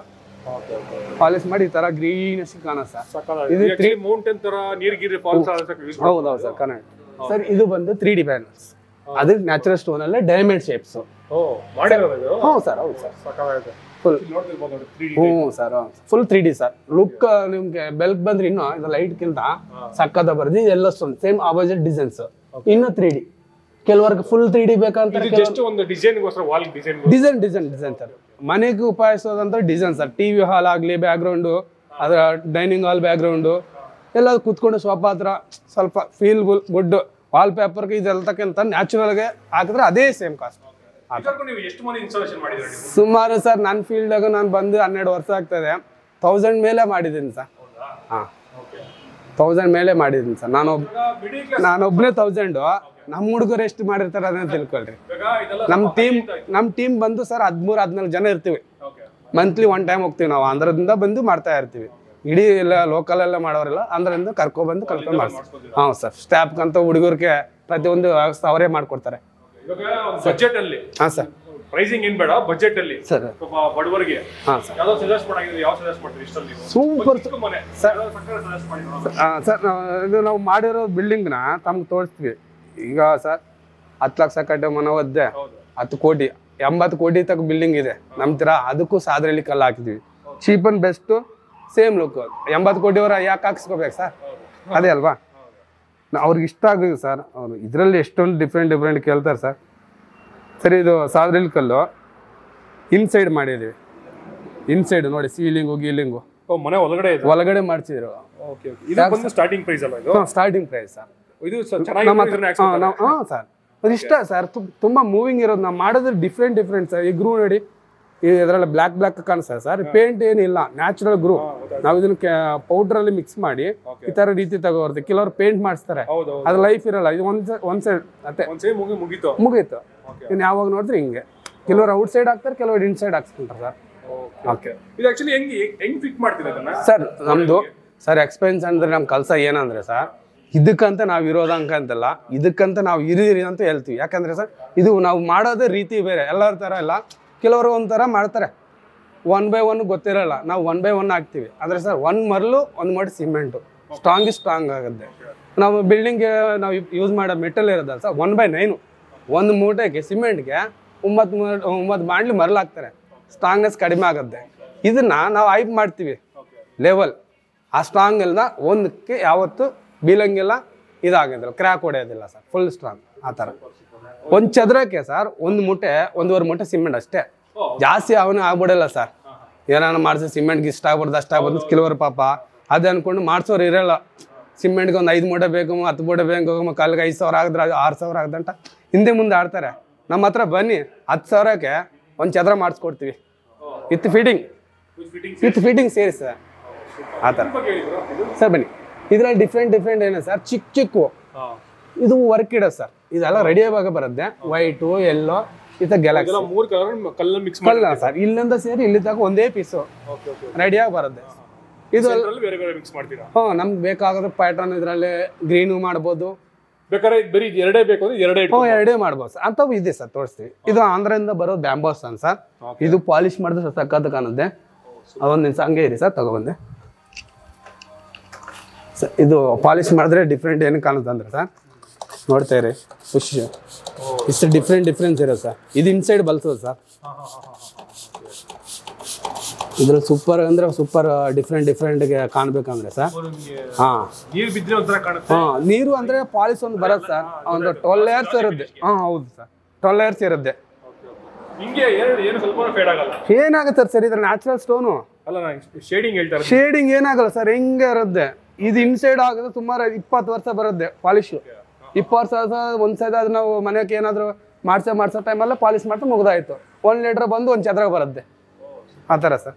ಪಾಲಿಶ್ ಮಾಡಿ ಈ ಥರ ಗ್ರೀನಿಶ್ ಕಾಣುತ್ತೆ ಸರ್ ಇದು ಆಕ್ಚುಲಿ ಮೌಂಟೇನ್ ತರ ನೀರ್ ಗಿರಿ ಫಾಲ್ಸ್ ಯೂಸ್ ಹೌದೌದು ಸರ್ ಕರೆಕ್ಟ್ ಸರ್ ಇದು ಬಂದು ತ್ರೀ ಡಿ ಪ್ಯಾನಲ್ಸ್ ಅದು ನ್ಯಾಚುರಲ್ ಸ್ಟೋನ್ ಅಲ್ಲೇ ಡೈಮಂಡ್ ಶೇಪ್ಸ್ ಓ ಮಾಡಿರೋದು ಇದು ಹ್ಞೂ ಸರ್ ಹೌದು ಸರ್ ಸಕ್ಕತ್ತಾಗಿದೆ ಫುಲ್ ನೋಡ್ತಿರ್ಬೋದು ನೋಡಿ ತ್ರೀ ಡಿ ಹ್ಞೂ sir full three D sir look ನಿಮ್ಗೆ ಬೆಲ್ಕ್ ಬಂದ್ರೆ ಇನ್ನು ಇದು ಲೈಟ್ಗಿಂತ ಸಕ್ಕದ ಬರ್ದು ಎಲ್ಲ ಸ್ಟೋನ್ ಸೇಮ್ ಆಪೋಸಿಟ್ ಡಿಸೈನ್ಸ್ ಇನ್ನು ತ್ರೀ ಡಿ ಕೆಲವರ್ಗೆ ಫುಲ್ ತ್ರೀ ಡಿ ಬೇಕಂತ ಇದು ಜಸ್ಟ್ ಒಂದು ಡಿಸೈನ್ಗೋಸ್ಕರ wall design design design design sir ಮನೆಗೆ ಉಪಯೋಗಿಸೋದಂತ design sir T V hall ಆಗಲಿ ಬ್ಯಾಕ್ಗ್ರೌಂಡು ಅದರ ಡೈನಿಂಗ್ ಹಾಲ್ ಬ್ಯಾಕ್ಗ್ರೌಂಡು ಎಲ್ಲ ಕೂತ್ಕೊಂಡು ಸೋಫಾ ಹತ್ರ ಸ್ವಲ್ಪ ಫೀಲ್ ಗುಡ್ ವಾಲ್ ಪೇಪರ್ಗೆ ಇದೆಲ್ಲತಕ್ಕಂಥ ನ್ಯಾಚುರಲ್ಗೆ ಹಾಕಿದ್ರೆ ಅದೇ ಸೇಮ್ ಕಾಸ್ಟ್ ಇದಕ್ಕೂ ನೀವು ಎಷ್ಟು ಮನೆ ಇನ್ಸ್ಟಾಲೇಷನ್ ಮಾಡಿದ್ರಿ ನೀವು ಸುಮಾರು ಸರ್ ನನ್ನ ಫೀಲ್ಡಾಗ ನಾನು ಬಂದು ಹನ್ನೆರಡು ವರ್ಷ ಆಗ್ತದೆ ತೌಸಂಡ್ ಮೇಲೆ ಮಾಡಿದ್ದೀನಿ ಸರ್ ಹಾಂ ತೌಸಂಡ್ ಮೇಲೆ ಮಾಡಿದ್ದೀನಿ ಸರ್ ನಾನು ಒಬ್- ಈಗ ಬಿಡಿ ನಾನೊಬ್ಬನೇ ತೌಸಂಡು ನಮ್ಮ ಹುಡುಗರು ಎಷ್ಟು ಮಾಡಿರ್ತಾರೆ ಅದನ್ನ ತಿಳ್ಕೊಳ್ರಿ ಇವಾಗ ಇದೆಲ್ಲ ನಮ್ಮ ಟೀಮ್ ನಮ್ಮ ಟೀಮ್ ಬಂದು ಸರ್ ಹದಿಮೂರು ಹದಿನಾಲ್ಕು ಜನ ಇರ್ತೀವಿ ಓಕೆ ಮಂತ್ಲಿ ಒನ್ ಟೈಮ್ ಹೋಗ್ತೀವಿ ನಾವು ಆಂಧ್ರದಿಂದ ಬಂದು ಮಾಡ್ತಾ ಇರ್ತೀವಿ ಇಡೀ ಎಲ್ಲ ಲೋಕಲ್ ಎಲ್ಲ ಮಾಡೋರೆಲ್ಲ ಆಂಧ್ರದಿಂದ ಕರ್ಕೊಬಂದು ಕರ್ಕೊಂಡು ಮಾಡ್ತೀವಿ ಹಾಂ ಸರ್ ಸ್ಟಾಫ್ಗಂತ ಹುಡುಗರಿಗೆ ಪ್ರತಿಯೊಂದು ವ್ಯವಸ್ಥೆ ಅವರೇ ಮಾಡ್ಕೊಡ್ತಾರೆ ಇವಾಗ ಬಜೆಟ್ ಅಲ್ಲಿ ಹಾಂ ಸರ್ ಪ್ರೈಸಿಂಗ್ ಏನ್ ಬೇಡ ಬಜೆಟ್ ಅಲ್ಲಿ ಸರ್ ಸ್ವಲ್ಪ ಬಡವರಿಗೆ ಹಾಂ ಸರ್ ಯಾವ್ದೋ ಸಜೆಸ್ಟ್ ಮಾಡಾಗಿದೆ ಯಾವ ಸಜೆಸ್ಟ್ ಮಾಡ್ತೀರಿ ಇಷ್ಟಲ್ಲಿ ನೀವು ಸೂಪರ್ ಚಿಕ್ಕ ಮನೆ ಸರ್. ಯಾವ್ದಾದ್ರು ಸಕ್ಕರೆ ಸಜೆಸ್ಟ್ ಮಾಡಿ ನೋಡೋಣ. ಹಾಂ ಸರ್ ನಾವು ಇದು ನಾವು ಮಾಡಿರೋ ಬಿಲ್ಡಿಂಗ್ನ ತಮ್ಗೆ ತೋರಿಸ್ತೀವಿ ಈಗ ಸರ್ ಹತ್ತು ಲಕ್ಷ ಕಟ್ಟೆ ಮನೆ ಒದ್ದೆ ಹೌದು ಹತ್ತು ಕೋಟಿ ಎಂಬತ್ತು ಕೋಟಿ ತಕ್ಕ ಬಿಲ್ಡಿಂಗ್ ಇದೆ ನಂಬ್ತೀರ ಅದಕ್ಕೂ ಸಾದ್ರಲ್ಲಿ ಕಲ್ಲು ಹಾಕಿದ್ವಿ cheap and best same look ಎಂಬತ್ತು ಕೋಟಿವರ ಯಾಕೆ ಹಾಕ್ಸ್ಕೋಬೇಕು ಸರ್ ಅದೇ ಅಲ್ವಾ ನಾ- ಅವ್ರಿಗೆ ಇಷ್ಟ ಆಗಿದೆ ಸರ್ ಅವರು ಇದರಲ್ಲಿ ಎಷ್ಟೊಂದು ಡಿಫ್ರೆಂಟ್ ಡಿಫ್ರೆಂಟ್ ಕೇಳ್ತಾರೆ ಸರ್ ಸರಿ ಇದು ಸಾದ್ರಿಲ್ ಕಲ್ಲು ಇನ್ಸೈಡ್ ಮಾಡಿದ್ದೀವಿ ಇನ್ಸೈಡ್ ನೋಡಿ ಸೀಲಿಂಗು ಗೀಲಿಂಗು ಓ ಮನೆ ಒಳಗಡೆ ಇದೆ ಒಳಗಡೆ ಮಾಡ್ಸಿದ್ರು ಓಕೆ ಓಕೆ ಇದು ಬಂದು ಸ್ಟಾರ್ಟಿಂಗ್ ಪ್ರೈಸ್ ಅಲ್ಲ ಇದು ಸ್ಟಾರ್ಟಿಂಗ್ ಪ್ರೈಸ್ ಸರ್ ಇದು ಸ- ನಮ್ಮ ಚೆನ್ನಾಗಿ ಹತ್ರ ಹಾಂ ನಾವು ಹಾಂ ಸರ್ ಅದು ಇಷ್ಟ ಸರ್ ತುಂಬ ಮೂವಿಂಗ್ ಇರೋದು ನಾವು ಮಾಡೋದು ಡಿಫ್ರೆಂಟ್ ಡಿಫ್ರೆಂಟ್ ಸರ್ ಈ ಗ್ರೂ ನೋಡಿ ಇದರಲ್ಲಿ ಬ್ಲ್ಯಾಕ್ ಬ್ಲ್ಯಾಕ್ ಕಾಣಿಸ್ತದೆ ಸರ್ ಪೇಂಟ್ ಏನಿಲ್ಲ ನ್ಯಾಚುರಲ್ ಗ್ರೂ ನಾವು ಇದನ್ನ ಪೌಡ್ರಲ್ಲಿ ಮಿಕ್ಸ್ ಮಾಡಿ ಈ ಥರ ರೀತಿ ತಗೋಬಾರ್ದು ಕೆಲವರು ಪೇಂಟ್ ಮಾಡಿಸ್ತಾರೆ ಹೌದು ಅದು ಲೈಫ್ ಇರಲ್ಲ ಇದು ಒಂದ್ ಒಂದ್ ಸೈಡ್ ಅತ್ತೆ ಒಂದ್ಸರಿ ಮುಗಿ ಮುಗೀತು ಮುಗೀತು ಇನ್ನು ಯಾವಾಗ ನೋಡಿದ್ರೆ ಹಿಂಗೆ ಕೆಲವರು ಔಟ್ ಸೈಡ್ ಹಾಕ್ತಾರೆ ಕೆಲವರು ಇನ್ ಸೈಡ್ ಹಾಕ್ಸ್ಕೊಂತಾರೆ ಸರ್ ಓಕೆ ಇದು ಆಕ್ಚುಲಿ ಹೆಂಗ್ ಹೆಂಗ್ ಫಿಟ್ ಮಾಡ್ತೀರಾ ಅದನ್ನ ಸರ್ ನಮ್ದು ಸರ್ ಎಕ್ಸ್ಪೆನ್ಸ್ ಅಂದ್ರೆ ನಮ್ಮ ಕೆಲಸ ಏನಂದ್ರೆ ಸರ್ ಇದಕ್ಕಂತ ನಾವು ಇರೋದಂಕ ಅಂತಲ್ಲ ಇದಕ್ಕಂತ ನಾವು ಇರಿರಿ ಅಂತ ಹೇಳ್ತೀವಿ ಯಾಕಂದ್ರೆ ಸರ್ ಇದು ನಾವು ಮಾಡೋದೇ ರೀತಿ ಬೇರೆ ಎಲ್ಲರ ಥರ ಇಲ್ಲ ಕೆಲವರು ಒಂಥರ ಮಾಡ್ತಾರೆ ಒನ್ ಬೈ ಒನ್ ಗೊತ್ತಿರಲ್ಲ ನಾವು ಒನ್ ಬೈ ಒನ್ ಹಾಕ್ತೀವಿ ಅಂದರೆ ಸರ್ ಒನ್ ಮರಲು ಒಂದು ಮಾಡಿ ಸಿಮೆಂಟು ಸ್ಟ್ರಾಂಗ್ ಸ್ಟ್ರಾಂಗ್ ಆಗುತ್ತೆ ನಾವು ಬಿಲ್ಡಿಂಗ್ಗೆ ನಾವು ಯೂಸ್ ಮಾಡೋ ಮೆಟಲ್ ಇರೋದಲ್ಲ ಸರ್ ಒನ್ ಬೈ ನೈನು ಒಂದು ಮೂಟೆಗೆ ಸಿಮೆಂಟ್ಗೆ ಒಂಬತ್ತು ಮರ್ ಒಂಬತ್ತು ಬಾಂಡ್ಲಿ ಮರಳು ಹಾಕ್ತಾರೆ ಸ್ಟ್ರಾಂಗ್ನೆಸ್ ಕಡಿಮೆ ಆಗುತ್ತೆ ಇದನ್ನ ನಾವು ಐಪ್ ಮಾಡ್ತೀವಿ ಲೆವೆಲ್ ಆ ಸ್ಟ್ರಾಂಗ್ ಎಲ್ಲ ಒಂದಕ್ಕೆ ಯಾವತ್ತು ಬೀಳಂಗಿಲ್ಲ ಇದಾಗೋದಿಲ್ಲ ಕ್ರ್ಯಾಕ್ ಹೊಡೆಯೋದಿಲ್ಲ ಸರ್ ಫುಲ್ ಸ್ಟ್ರಾಂಗ್ ಆ ಥರ ಒಂದು ಚದರಕ್ಕೆ ಸರ್ ಒಂದು ಮೂಟೆ ಒಂದೂವರೆ ಮೂಟೆ ಸಿಮೆಂಟ್ ಅಷ್ಟೇ ಜಾಸ್ತಿ ಅವನು ಆಗ್ಬಿಡಲ್ಲ ಸರ್ ಏನಾನ ಮಾಡಿಸಿ ಸಿಮೆಂಟ್ಗೆ ಇಷ್ಟ ಆಗ್ಬಾರ್ದು ಅಷ್ಟ ಆಗ್ಬಾರ್ದು ಕೆಲವರು ಪಾಪ ಅದೇ ಅನ್ಕೊಂಡು ಮಾಡ್ಸೋರು ಇರಲ್ಲ ಸಿಮೆಂಟ್ಗೆ ಒಂದು ಐದು ಮೂಟೆ ಬೇಕು ಹತ್ತು ಮೂಟೆ ಬೇಕು ಕಾಲಿಗೆ ಐದು ಸಾವಿರ ಆಗಿದ್ರೆ ಆರು ಸಾವಿರ ಆಗದಂಟ ಹಿಂದೆ ಮುಂದೆ ಆಡ್ತಾರೆ ನಮ್ಮ ಹತ್ರ ಬನ್ನಿ ಹತ್ತು ಸಾವಿರಕ್ಕೆ ಒಂದು ಚದರ ಮಾಡಿಸ್ಕೊಡ್ತೀವಿ ವಿತ್ ಫಿಟ್ಟಿಂಗ್ ವಿತ್ ಫಿಟ್ಟಿಂಗ್ ಸೇರಿ ಸರ್ ಆ ಥರ ಸರ್ ಬನ್ನಿ ಇದರಲ್ಲಿ ಡಿಫ್ರೆಂಟ್ ಡಿಫ್ರೆಂಟ್ ಏನೇ ಸರ್ ಚಿಕ್ಕ ಚಿಕ್ಕ ಇದು ವರ್ಕ್ ಇಡೋ ಸರ್ ಇದೆಲ್ಲ ರೆಡಿ ಆಗುವಾಗ ಬರುತ್ತೆ ವೈಟು ಎಲ್ಲೋ ಈ ಥರ ಗ್ಯಾಲಕ್ಸಿ ಮೂರ್ ಕಲರ್ ಕಲ್ಲ ಮಿಕ್ಸ್ ಮಾಡಿ ಕಲ್ಲ ಸರ್ ಇಲ್ಲಿಂದ ಸೇರಿ ಇಲ್ಲಿ ತನಕ ಒಂದೇ ಪೀಸು ಓಕೆ ಓಕೆ ರೆಡಿಯಾಗಿ ಬರುತ್ತೆ ಇದು ಬೇರೆ ಬೇರೆ ಮಿಕ್ಸ್ ಮಾಡ್ತೀರಾ ಹ್ಞೂ ನಮ್ಗೆ ಬೇಕಾಗೋದು ಪ್ಯಾಟರ್ನ್ ಇದರಲ್ಲಿ ಗ್ರೀನು ಮಾಡ್ಬೋದು ಬೇಕಾದ್ರೆ ಇದ್ ಬರೀ ಇದ್ ಎರಡೇ ಬೇಕು ಅಂದ್ರೆ ಎರಡೇ ಹ್ಞೂ ಎರಡೇ ಮಾಡ್ಬೋದು ಸರ್ ಅಂಥವು ಇದೆ ಸರ್ ತೋರಿಸ್ತೀವಿ ಇದು ಆಂಧ್ರದಿಂದ ಬರೋ ಬ್ಯಾಂಬೋಸ್ ಅಂತ ಸರ್ ಇದು ಪಾಲಿಶ್ ಮಾಡಿದ್ರೆ ಸರ್ ಸಕ್ಕತ್ತು ಕಾಣುತ್ತೆ ಅದೊಂದು ನಿಮಿಷ ಹಂಗೆ ಇರಿ ಸರ್ ತಗೊಬಂದೆ ಸರ್ ಇದು ಪಾಲಿಶ್ ಮಾಡಿದ್ರೆ ಡಿಫ್ರೆಂಟ್ ಏನು ಕಾಣುತ್ತೆ ಅಂದ್ರೆ ಸರ್ ನೋಡ್ತಾ ಇರಿ ಖುಷಿ ಇಷ್ಟು ಡಿಫ್ರೆಂಟ್ ಡಿಫ್ರೆನ್ಸ್ ಇರೋ ಸರ್ ಇದು ಇನ್ಸೈಡ್ ಬಲ್ಸೋದು ಸರ್ ಇದ್ರಲ್ಲಿ ಸೂಪರ್ ಅಂದ್ರೆ ಸೂಪರ್ ಡಿಫ್ರೆಂಟ್ ಡಿಫ್ರೆಂಟ್ಗೆ ಕಾಣ್ಬೇಕಂದ್ರೆ ಸರ್ ಹಾಂ ನೀರ್ ಬಿದ್ರೆ ಒಂಥರ ಕಾಣುತ್ತೆ ಹಾಂ ನೀರು ಅಂದ್ರೆ ಪಾಲಿಶ್ ಒಂದು ಬರುತ್ತೆ ಸರ್ ಒಂದು ಟ್ವೆಲ್ ಇಯರ್ಸ್ ಇರುತ್ತೆ ಹಾಂ ಹೌದು ಸರ್ ಟ್ವೆಲ್ ಇಯರ್ಸ್ ಇರುತ್ತೆ ಹಿಂಗೆ ಏನು ಏನು ಸ್ವಲ್ಪ ಫೇಡ್ ಆಗಲ್ಲ ಏನಾಗುತ್ತೆ ಸರ್ ಇದ್ರ ನ್ಯಾಚುರಲ್ ಸ್ಟೋನು ಅಲ್ಲ ನಾನು ಶೇಡಿಂಗ್ ಹೇಳ್ತಾರೆ ಶೇಡಿಂಗ್ ಏನಾಗಲ್ಲ ಸರ್ ಹೆಂಗೆ ಇರುತ್ತೆ ಇದು ಇನ್ಸೈಡ್ ಆಗೋದು ಸುಮಾರು ಇಪ್ಪತ್ತು ವರ್ಷ ಬರುತ್ತೆ ಪಾಲಿಶು ಇಪ್ಪತ್ತು ವರ್ಷ ಒಂದು ಸೈಡ್ ಅದು ನಾವು ಮನೆಗೆ ಏನಾದರೂ ಮಾಡ್ಸೋ ಮಾಡ್ಸೋ ಟೈಮಲ್ಲ ಪಾಲಿಶ್ ಮಾಡ್ತಾ ಮುಗ್ದಾಯ್ತು ಒಂದು ಲೀಟ್ರ್ ಬಂದು ಒಂದು ಚದ್ರ ಬರುತ್ತೆ ಆ ಥರ ಸರ್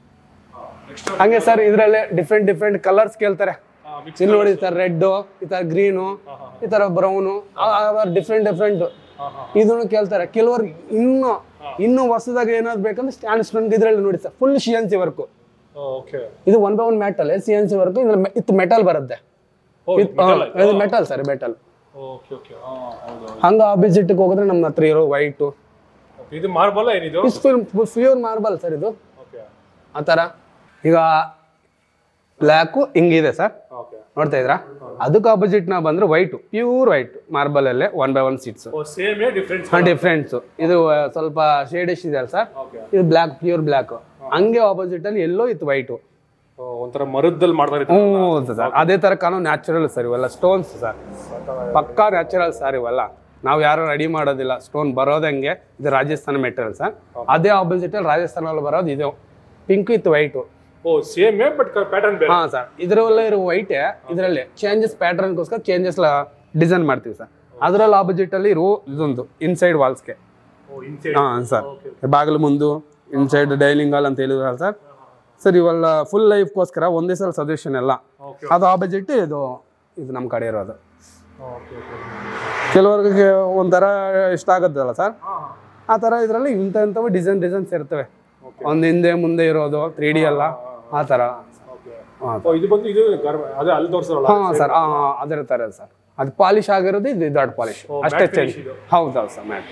ಹಂಗೆ ಸರ್ ಇದರಲ್ಲೇ ಡಿಫ್ರೆಂಟ್ ಡಿಫ್ರೆಂಟ್ ಕಲರ್ಸ್ ಕೇಳ್ತಾರೆ ಇಲ್ಲಿ ನೋಡಿ ಸರ್ ರೆಡ್ಡು ಈ ಥರ ಗ್ರೀನು ಈ ಥರ ಬ್ರೌನು ಡಿಫ್ರೆಂಟ್ ಡಿಫ್ರೆಂಟ್ ಇದನ್ನು ಕೇಳ್ತಾರೆ ಕೆಲವರು ಇನ್ನೂ ಇನ್ನೂ ಹೊಸದಾಗ ಏನಾದ್ರು ಬೇಕಂದ್ರೆ ಸ್ಟ್ಯಾಂಡ್ ಸ್ಟೋನ್ ಇದ್ರಲ್ಲಿ ನೋಡಿ sir full C N C work okay ಇದು one by one metal C N C work ಇದ್ರಲ್ಲಿ ಇತ್ತು ಮೆಟಲ್ ಬರುತ್ತೆ ಇದು metal sir metal okay okay ಹೌದು ಹಂಗ ಆಪೋಸಿಟ್ಗೆ ಹೋಗಿದ್ರೆ ನಮ್ಮ ಹತ್ರ ಇರೋ ವೈಟು ಇದು ಮಾರ್ಬಲ್ ಏನಿದು is film pure marble sir ಇದು ಓಕೆ ಆ ಥರ ಈಗ ಬ್ಲ್ಯಾಕು ಹಿಂಗಿದೆ ಸರ್ ಓಕೆ ನೋಡ್ತಾ ಇದ್ರಾ ಅದಕ್ಕೆ ಆಪೋಸಿಟ್ ನಾವು ಬಂದ್ರೆ ವೈಟು ಪ್ಯೂರ್ ವೈಟ್ ಮಾರ್ಬಲಲ್ಲೇ ಒನ್ ಬೈ ಒನ್ ಸೀಟ್ಸ್ ಓ ಸೇಮ್ ಡಿಫ್ರೆನ್ಸ್ ಡಿಫ್ರೆನ್ಸ್ ಇದು ಆ, ಸ್ವಲ್ಪ ಶೇಡಿಶ್ ಇದೆ ಅಲ್ಲ ಸರ್ ಓಕೆ ಇದು ಬ್ಲ್ಯಾಕ್ ಪ್ಯೂರ್ ಬ್ಲ್ಯಾಕ್ ಹಂಗೆ ಆಪೋಸಿಟ್ ಅಲ್ಲಿ ಎಲ್ಲೋ ಇತ್ತು ವೈಟು ಒಂಥರ ಮರದಲ್ಲಿ ಮಾಡ್ತಾರೆ ಇದು. ಹ್ಞೂ ಸರ್ ಅದೇ ಥರ ಕಾಣೋ ನ್ಯಾಚುರಲ್ ಸರ್ ಇವೆಲ್ಲ ಸ್ಟೋನ್ಸ್ ಸರ್ ಪಕ್ಕಾ ನ್ಯಾಚುರಲ್ ಸರ್ ಇವೆಲ್ಲ ನಾವು ಯಾರು ರೆಡಿ ಮಾಡೋದಿಲ್ಲ ಸ್ಟೋನ್ ಬರೋದಂಗೆ ಇದು ರಾಜಸ್ಥಾನ ಮೆಟೀರಿಯಲ್ ಸರ್ ಅದೇ ಆಪೋಸಿಟ್ ಅಲ್ಲಿ ರಾಜಸ್ಥಾನಲ್ಲಿ ಬರೋದು ಇದು ಪಿಂಕ್ ಇತ್ತು ವೈಟು ಓ ಸೇಮ್ ಬಟ್ ಪ್ಯಾಟರ್ನ್ ಬೇರೆ ಹಾ ಸರ್ ಇದರಲ್ಲೇ ಇರೋ ವೈಟೇ ಇದರಲ್ಲಿ ಚೇಂಜಸ್ ಪ್ಯಾಟರ್ನ್ಗೋಸ್ಕರ ಚೇಂಜಸ್ ಡಿಸೈನ್ ಮಾಡ್ತೀವಿ ಸರ್ ಅದರಲ್ಲಿ ಆಪೋಸಿಟ್ ಅಲ್ಲಿ ಇರೋ ಇದೊಂದು ಇನ್ಸೈಡ್ ವಾಲ್ಸ್ಗೆ ಓ ಇನ್ಸೈಡ್ ಹಾ ಸರ್ ಬಾಗಿಲು ಮುಂದು ಇನ್ಸೈಡ್ ಡೈನಿಂಗ್ ಹಾಲ್ ಅಂತ ಹೇಳಿದ್ರಲ್ಲ ಸರ್ ಸರ್ ಇವೆಲ್ಲ ಫುಲ್ ಲೈಫ್ಗೋಸ್ಕರ ಒಂದೇ ಸಲ ಸಜೆಷನ್ ಎಲ್ಲ ಓಕೆ ಅದು ಆಪೋಸಿಟ್ ಇದು ಇದು ನಮ್ಮ ಕಡೆ ಇರೋದು ಓಕೆ ಓಕೆ ಕೆಲವ್ರಿಗೆ ಒಂಥರ ಇಷ್ಟ ಆಗುತ್ತಲ್ಲ ಸರ್ ಆ ಥರ ಇದರಲ್ಲಿ ಇಂಥ ಇಂಥವು ಡಿಸೈನ್ ಡಿಸೈನ್ಸ್ ಇರ್ತವೆ ಒಂದು ಹಿಂದೆ ಮುಂದೆ ಇರೋದು ತ್ರೀ ಡಿ ಎಲ್ಲ ಆ ಥರ ಓಕೆ ಹಾಂ ಓ ಇದು ಬಂದು ಇದು ಗರ್ಭ ಅದೇ ಅಲ್ಲಿ ತೋರಿಸೋಲ್ಲ ಹಾಂ ಸರ್ ಹಾಂ ಅದರ ಥರ ಸರ್ ಅದು ಪಾಲಿಶ್ ಆಗಿರೋದು ಇದು ದೊಡ್ಡ ಪಾಲಿಶ್ ಓ, ಅಷ್ಟೇ matte ಚೇಂಜ್ finish ಇದು. ಹೌದು ಹೌದು ಸರ್ ಮ್ಯಾಟ್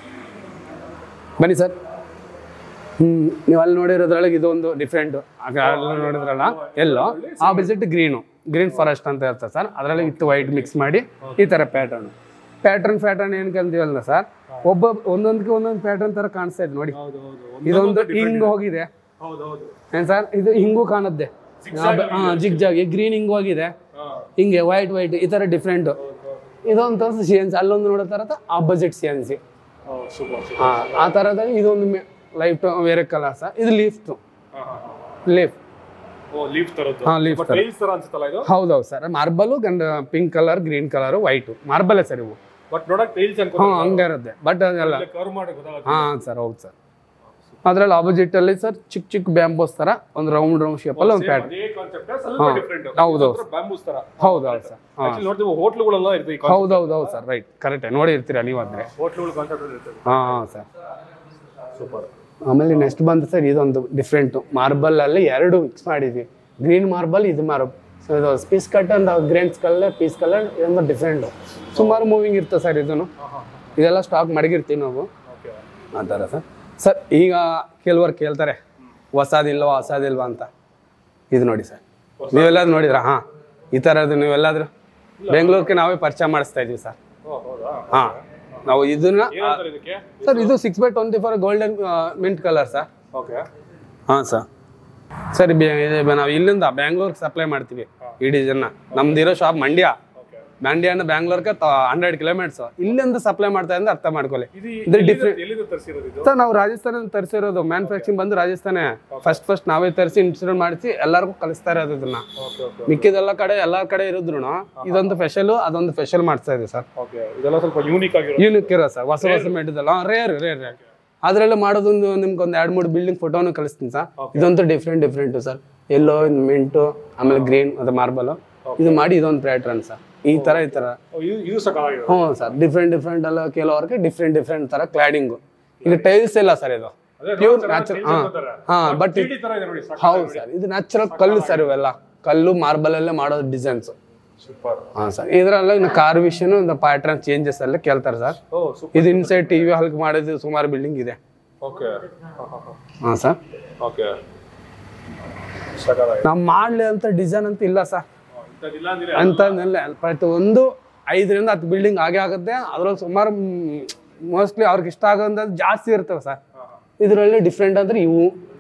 ಬನ್ನಿ ಸರ್ ಹ್ಞೂ ನೀವು ಅಲ್ಲಿ ನೋಡಿರೋದ್ರೊಳಗೆ ಇದೊಂದು ಡಿಫ್ರೆಂಟ್ ಆಗ ಅಲ್ಲಿ ನೋಡಿದ್ರಲ್ಲ ಎಲ್ಲೋ ಆಪೋಸಿಟ್ ಗ್ರೀನು ಗ್ರೀನ್ ಫಾರೆಸ್ಟ್ ಅಂತ ಇರ್ತದೆ ಸರ್ ಅದರಲ್ಲಿ ವಿತ್ ವೈಟ್ ಮಿಕ್ಸ್ ಮಾಡಿ ಈ ಥರ ಪ್ಯಾಟರ್ನ್ ಪ್ಯಾಟರ್ನ್ ಪ್ಯಾಟರ್ನ್ ಏನು ಕಲ್ತೀವಲ್ಲ ಸರ್ ಒಬ್ಬ ಒಂದೊಂದಕ್ಕೆ ಒಂದೊಂದು ಪ್ಯಾಟರ್ನ್ ಥರ ಕಾಣಿಸ್ತಾ ಇದೆ ನೋಡಿ ಹೌದು ಹೌದು ಇದೊಂದು ಹಿಂಗ್ ಹೋಗಿದೆ ಹೌದು ಹೌದು ಏನ್ ಸರ್ ಇದು ಹಿಂಗೂ ಕಾಣುತ್ತೆ ಹಾಂ ಜಿಗ್ ಜಾಗಿ ಗ್ರೀನ್ ಹಿಂಗ್ ಹೋಗಿದೆ ಹಿಂಗೆ ವೈಟ್ ವೈಟ್ ಈ ಥರ ಡಿಫ್ರೆಂಟ್ ಇದೊಂದು ತೋರಿಸಿ ಸಿ ಎನ್ ಸಿ ಅಲ್ಲೊಂದು ನೋಡೋ ಥರದ opposite C N C super ಹಾಂ ಆ ಥರದಲ್ಲಿ ಇದೊಂದು ಲೈಫ್ ಬೇರೆ ಕಲರ್ ಸರ್ ಇದು ಲೀಫ್ಟು ಲೀಫ್ ಓ ಲೀಫ್ ತರದ್ದು ಹಾ, leaf ತರ. ಟೈಲ್ಸ್ ತರ ಅನ್ಸುತ್ತಲ್ಲ ಇದು ಹೌದೌದು ಸರ್ ಮಾರ್ಬಲು ಗಂಡ pink colour green colour white ಮಾರ್ಬಲೇ ಸರ್ ಇವು ಬಟ್ ನೋಡಕ್ ಟೈಲ್ಸ್ ಅನ್ಕೋ ಹಾಂ ಹಂಗಿರುತ್ತೆ ಬಟ್ ಅದೆಲ್ಲ ಕವರ್ ಮಾಡಿ ಗೊತ್ತಾಗುತ್ತೆ ಹಾಂ ಸರ್ ಹೌದು ಸರ್ ಅದ್ರಲ್ಲಿ ಆಪೋಸಿಟ್ ಅಲ್ಲಿ ಸರ್ ಚಿಕ್ಕ ಚಿಕ್ಕ ಬ್ಯಾಂಬೋಸ್ ತರ ಒಂದು ರೌಂಡ್ ರೌಂಡ್ ಶೇಪ್ ಅಲ್ಲಿ ಒಂದು ಪ್ಯಾಟರ್ನ್ ಅದೇ ಕಾನ್ಸೆಪ್ಟ್ ಸ್ವಲ್ಪ ಹಾ. ಡಿಫ್ರೆಂಟ್ ಹೌದು. ಬ್ಯಾಂಬೂಸ್ ತರ ಹೌದೌದು ಸರ್ ಹಾಂ ಆಕ್ಚುಲಿ ನೋಡ್ತೀವಿ ಹೋಟ್ಲುಗಳೆಲ್ಲ ಇರ್ತದೆ ಹೌದೌದು ಹೌದು ಸರ್ ರೈಟ್ ಕರೆಕ್ಟ್ ನೋಡಿರ್ತೀರಾ ನೀವಾದ್ರೆ ಹೋಟ್ಲುಗಳ ಕಾನ್ಸೆಪ್ಟ್ ಇರ್ತದೆ ಹಾಂ ಹಾಂ ಸರ್ ಸೂಪರ್ ಆಮೇಲೆ ನೆಕ್ಸ್ಟ್ ಬಂದು ಸರ್ ಇದೊಂದು ಡಿಫ್ರೆಂಟು ಮಾರ್ಬಲ್ ಅಲ್ಲಿ ಎರಡು ಮಿಕ್ಸ್ ಮಾಡಿದ್ವಿ ಗ್ರೀನ್ ಮಾರ್ಬಲ್ ಇದು ಮಾರ್ಬಲ್ ಸೊ ಇದು piece cut and grains colour piece colour ಇದೊಂದು ಡಿಫ್ರೆಂಟು ಸುಮಾರು ಮೂವಿಂಗ್ ಇರ್ತದೆ ಸರ್ ಇದನ್ನು ಇದೆಲ್ಲ ಸ್ಟಾಕ್ ಮಡಗಿರ್ತೀವಿ ನಾವು ಓಕೆ ಆ ಥರ ಸರ್ ಸರ್ ಈಗ ಕೆಲವರು ಕೇಳ್ತಾರೆ ಹೊಸದಿಲ್ವಾ ಹೊಸದಿಲ್ವಾ ಅಂತ ಇದು ನೋಡಿ ಸರ್ ನೀವೆಲ್ಲಾದ್ರೂ ನೋಡಿದ್ರಾ ಹಾಂ ಈ ಥರದ್ದು ನೀವೆಲ್ಲಾದ್ರೂ ಬೆಂಗಳೂರಿಗೆ ನಾವೇ ಪರಿಚಯ ಮಾಡಿಸ್ತಾ ಇದೀವಿ ಸರ್ ಓ ಹೌದಾ ಹಾಂ ನಾವು ಇದನ್ನ ಏನಂತಾರೆ ಇದಕ್ಕೆ ಸರ್ ಇದು six by twenty four golden mint colour sir okay ಹಾಂ ಸರ್ ಸರ್ ನಾವು ಇಲ್ಲಿಂದ ಬ್ಯಾಂಗ್ಳೂರ್ಗೆ ಸಪ್ಲೈ ಮಾಡ್ತೀವಿ ಈ ಡಿಸೈನ್ನ ನಮ್ದಿರೋ ಶಾಪ್ ಮಂಡ್ಯ ಓಕೆ ಮಂಡ್ಯನ ಬ್ಯಾಂಗ್ಳೂರ್ಗೆ ಹಂಡ್ರೆಡ್ ಕಿಲೋಮೀಟರ್ಸ್ ಇಲ್ಲಿಂದ ಸಪ್ಲೈ ಮಾಡ್ತಾ ಇದ್ರೆ ಅರ್ಥ ಮಾಡ್ಕೊಳ್ಳಿ ಇದು ಇದು different. ಎಲ್ಲಿಂದ ತರಿಸಿರೋದು ಇದು ಸರ್ ನಾವು ರಾಜಸ್ಥಾನದಿಂದ ತರಿಸಿರೋದು ಮ್ಯಾನುಫ್ಯಾಕ್ಚರಿಂಗ್ ಬಂದು ರಾಜಸ್ಥಾನ ಫಸ್ಟ್ ಫಸ್ಟ್ ನಾವೇ ತರಿಸಿ ಇನ್ಸ್ಟೂರೆಂಟ್ ಮಾಡಿಸಿ ಎಲ್ಲರಿಗೂ ಕಲಿಸ್ತಾ ಇರೋದು ಇದನ್ನ ಓಕೆ ಓಕೆ ಮಿಕ್ಕಿದೆಲ್ಲ ಕಡೆ ಎಲ್ಲ ಕಡೆ ಇರೋದ್ರು ಇದೊಂದು ಸ್ಪೆಷಲ್ ಅದೊಂದು ಸ್ಪೆಷಲ್ ಮಾಡ್ತಾ ಇದೆ ಸರ್ ಓಕೆ ಇದೆಲ್ಲ ಸ್ವಲ್ಪ ಯೂನಿಕ್ ಆಗಿರೋ ಯೂನಿಕ್ ಇರೋ ಸರ್ ಹೊಸ ಹೊಸ ಮೆಟ್ಟಿದಲ್ಲ ರೇರ್ ರೇರ್ ರೇರ್ ಅದರಲ್ಲೇ ಮಾಡೋದೊಂದು ನಿಮ್ಗೆ ಒಂದು ಎರಡು ಮೂರು ಬಿಲ್ಡಿಂಗ್ ಫೋಟೋನು ಕಳಿಸ್ತೀನಿ ಸರ್ ಇದಂತೂ ಡಿಫ್ರೆಂಟ್ ಡಿಫ್ರೆಂಟು ಸರ್ ಎಲ್ಲೋ ಮಿಂಟು ಆಮೇಲೆ ಗ್ರೀನ್ ಅದು ಮಾರ್ಬಲ್ ಇದು ಮಾಡಿ ಇದೊಂದು ಪ್ಯಾಟ್ರನ್ ಸರ್ ಈ ಥರ ಈ ಥರ ಓ, ಇದು ಇದು ಸಕಾಲಾಗಿದೆ ಹ್ಞೂ ಸರ್ ಡಿಫ್ರೆಂಟ್ ಡಿಫ್ರೆಂಟ್ ಎಲ್ಲ ಕೆಲವ್ರಿಗೆ ಡಿಫ್ರೆಂಟ್ ಡಿಫ್ರೆಂಟ್ ಥರ ಕ್ಲಾಡಿಂಗು ಈಗ ಟೈಲ್ಸ್ ಇಲ್ಲ ಸರ್ ಇದು ಅದೇ ಪ್ಯೂರ್ ನೋಡ್ತಾರೆ, ನ್ಯಾಚುರಲ್ tiles ಹಾಂ ಅಂತಾರೆ. ಹಾಂ ಬಟ್ 3D ತರ ಇದೆ ನೋಡಿ ಸಾಕು ಹೌದು ಸರ್ ಇದು ನ್ಯಾಚುರಲ್ ಕಲ್ಲು ಸರ್ ಇವೆಲ್ಲ ಕಲ್ಲು ಮಾರ್ಬಲಲ್ಲೇ ಮಾಡೋದು ಡಿಸೈನ್ಸ್ ಸೂಪರ್ ಹಾಂ ಸರ್ ಇದರಲ್ಲ ಇನ್ನು ಕಾರ್ ವಿಷಯನು ಒಂದು ಪ್ಯಾಟ್ರನ್ ಚೇಂಜಸ್ ಎಲ್ಲ ಕೇಳ್ತಾರೆ ಸರ್ ಓ ಸೂಪರ್ ಇದು ಇನ್ಸೈಡ್ ಟಿ ವಿ ಹಲ್ಕ್ ಮಾಡಿದ್ದು ಸುಮಾರು ಬಿಲ್ಡಿಂಗ್ ಇದೆ ಓಕೆ ಹಾಂ ಸರ್ ಓಕೆ ಸಕಾಲಾಗಿದೆ ನಾವು ಮಾಡಲಿ ಅಂತ ಡಿಸೈನ್ ಅಂತ ಇಲ್ಲ ಸರ್ ಇಂಥದ್ದಿಲ್ಲ ಅಂದ್ರೆ ಅಂತಂದಿಲ್ಲ ಪ್ರತಿ ಒಂದು ಐದರಿಂದ ಹತ್ತು ಬಿಲ್ಡಿಂಗ್ ಆಗೇ ಆಗುತ್ತೆ ಅದ್ರಲ್ಲಿ ಸುಮಾರು ಮೋಸ್ಟ್ಲಿ ಅವ್ರಿಗೆ ಇಷ್ಟ ಆಗೋದು ಜಾಸ್ತಿ ಇರ್ತವೆ ಸರ್ ಇದರಲ್ಲಿ ಡಿಫ್ರೆಂಟ್ ಅಂದ್ರೆ ಇವು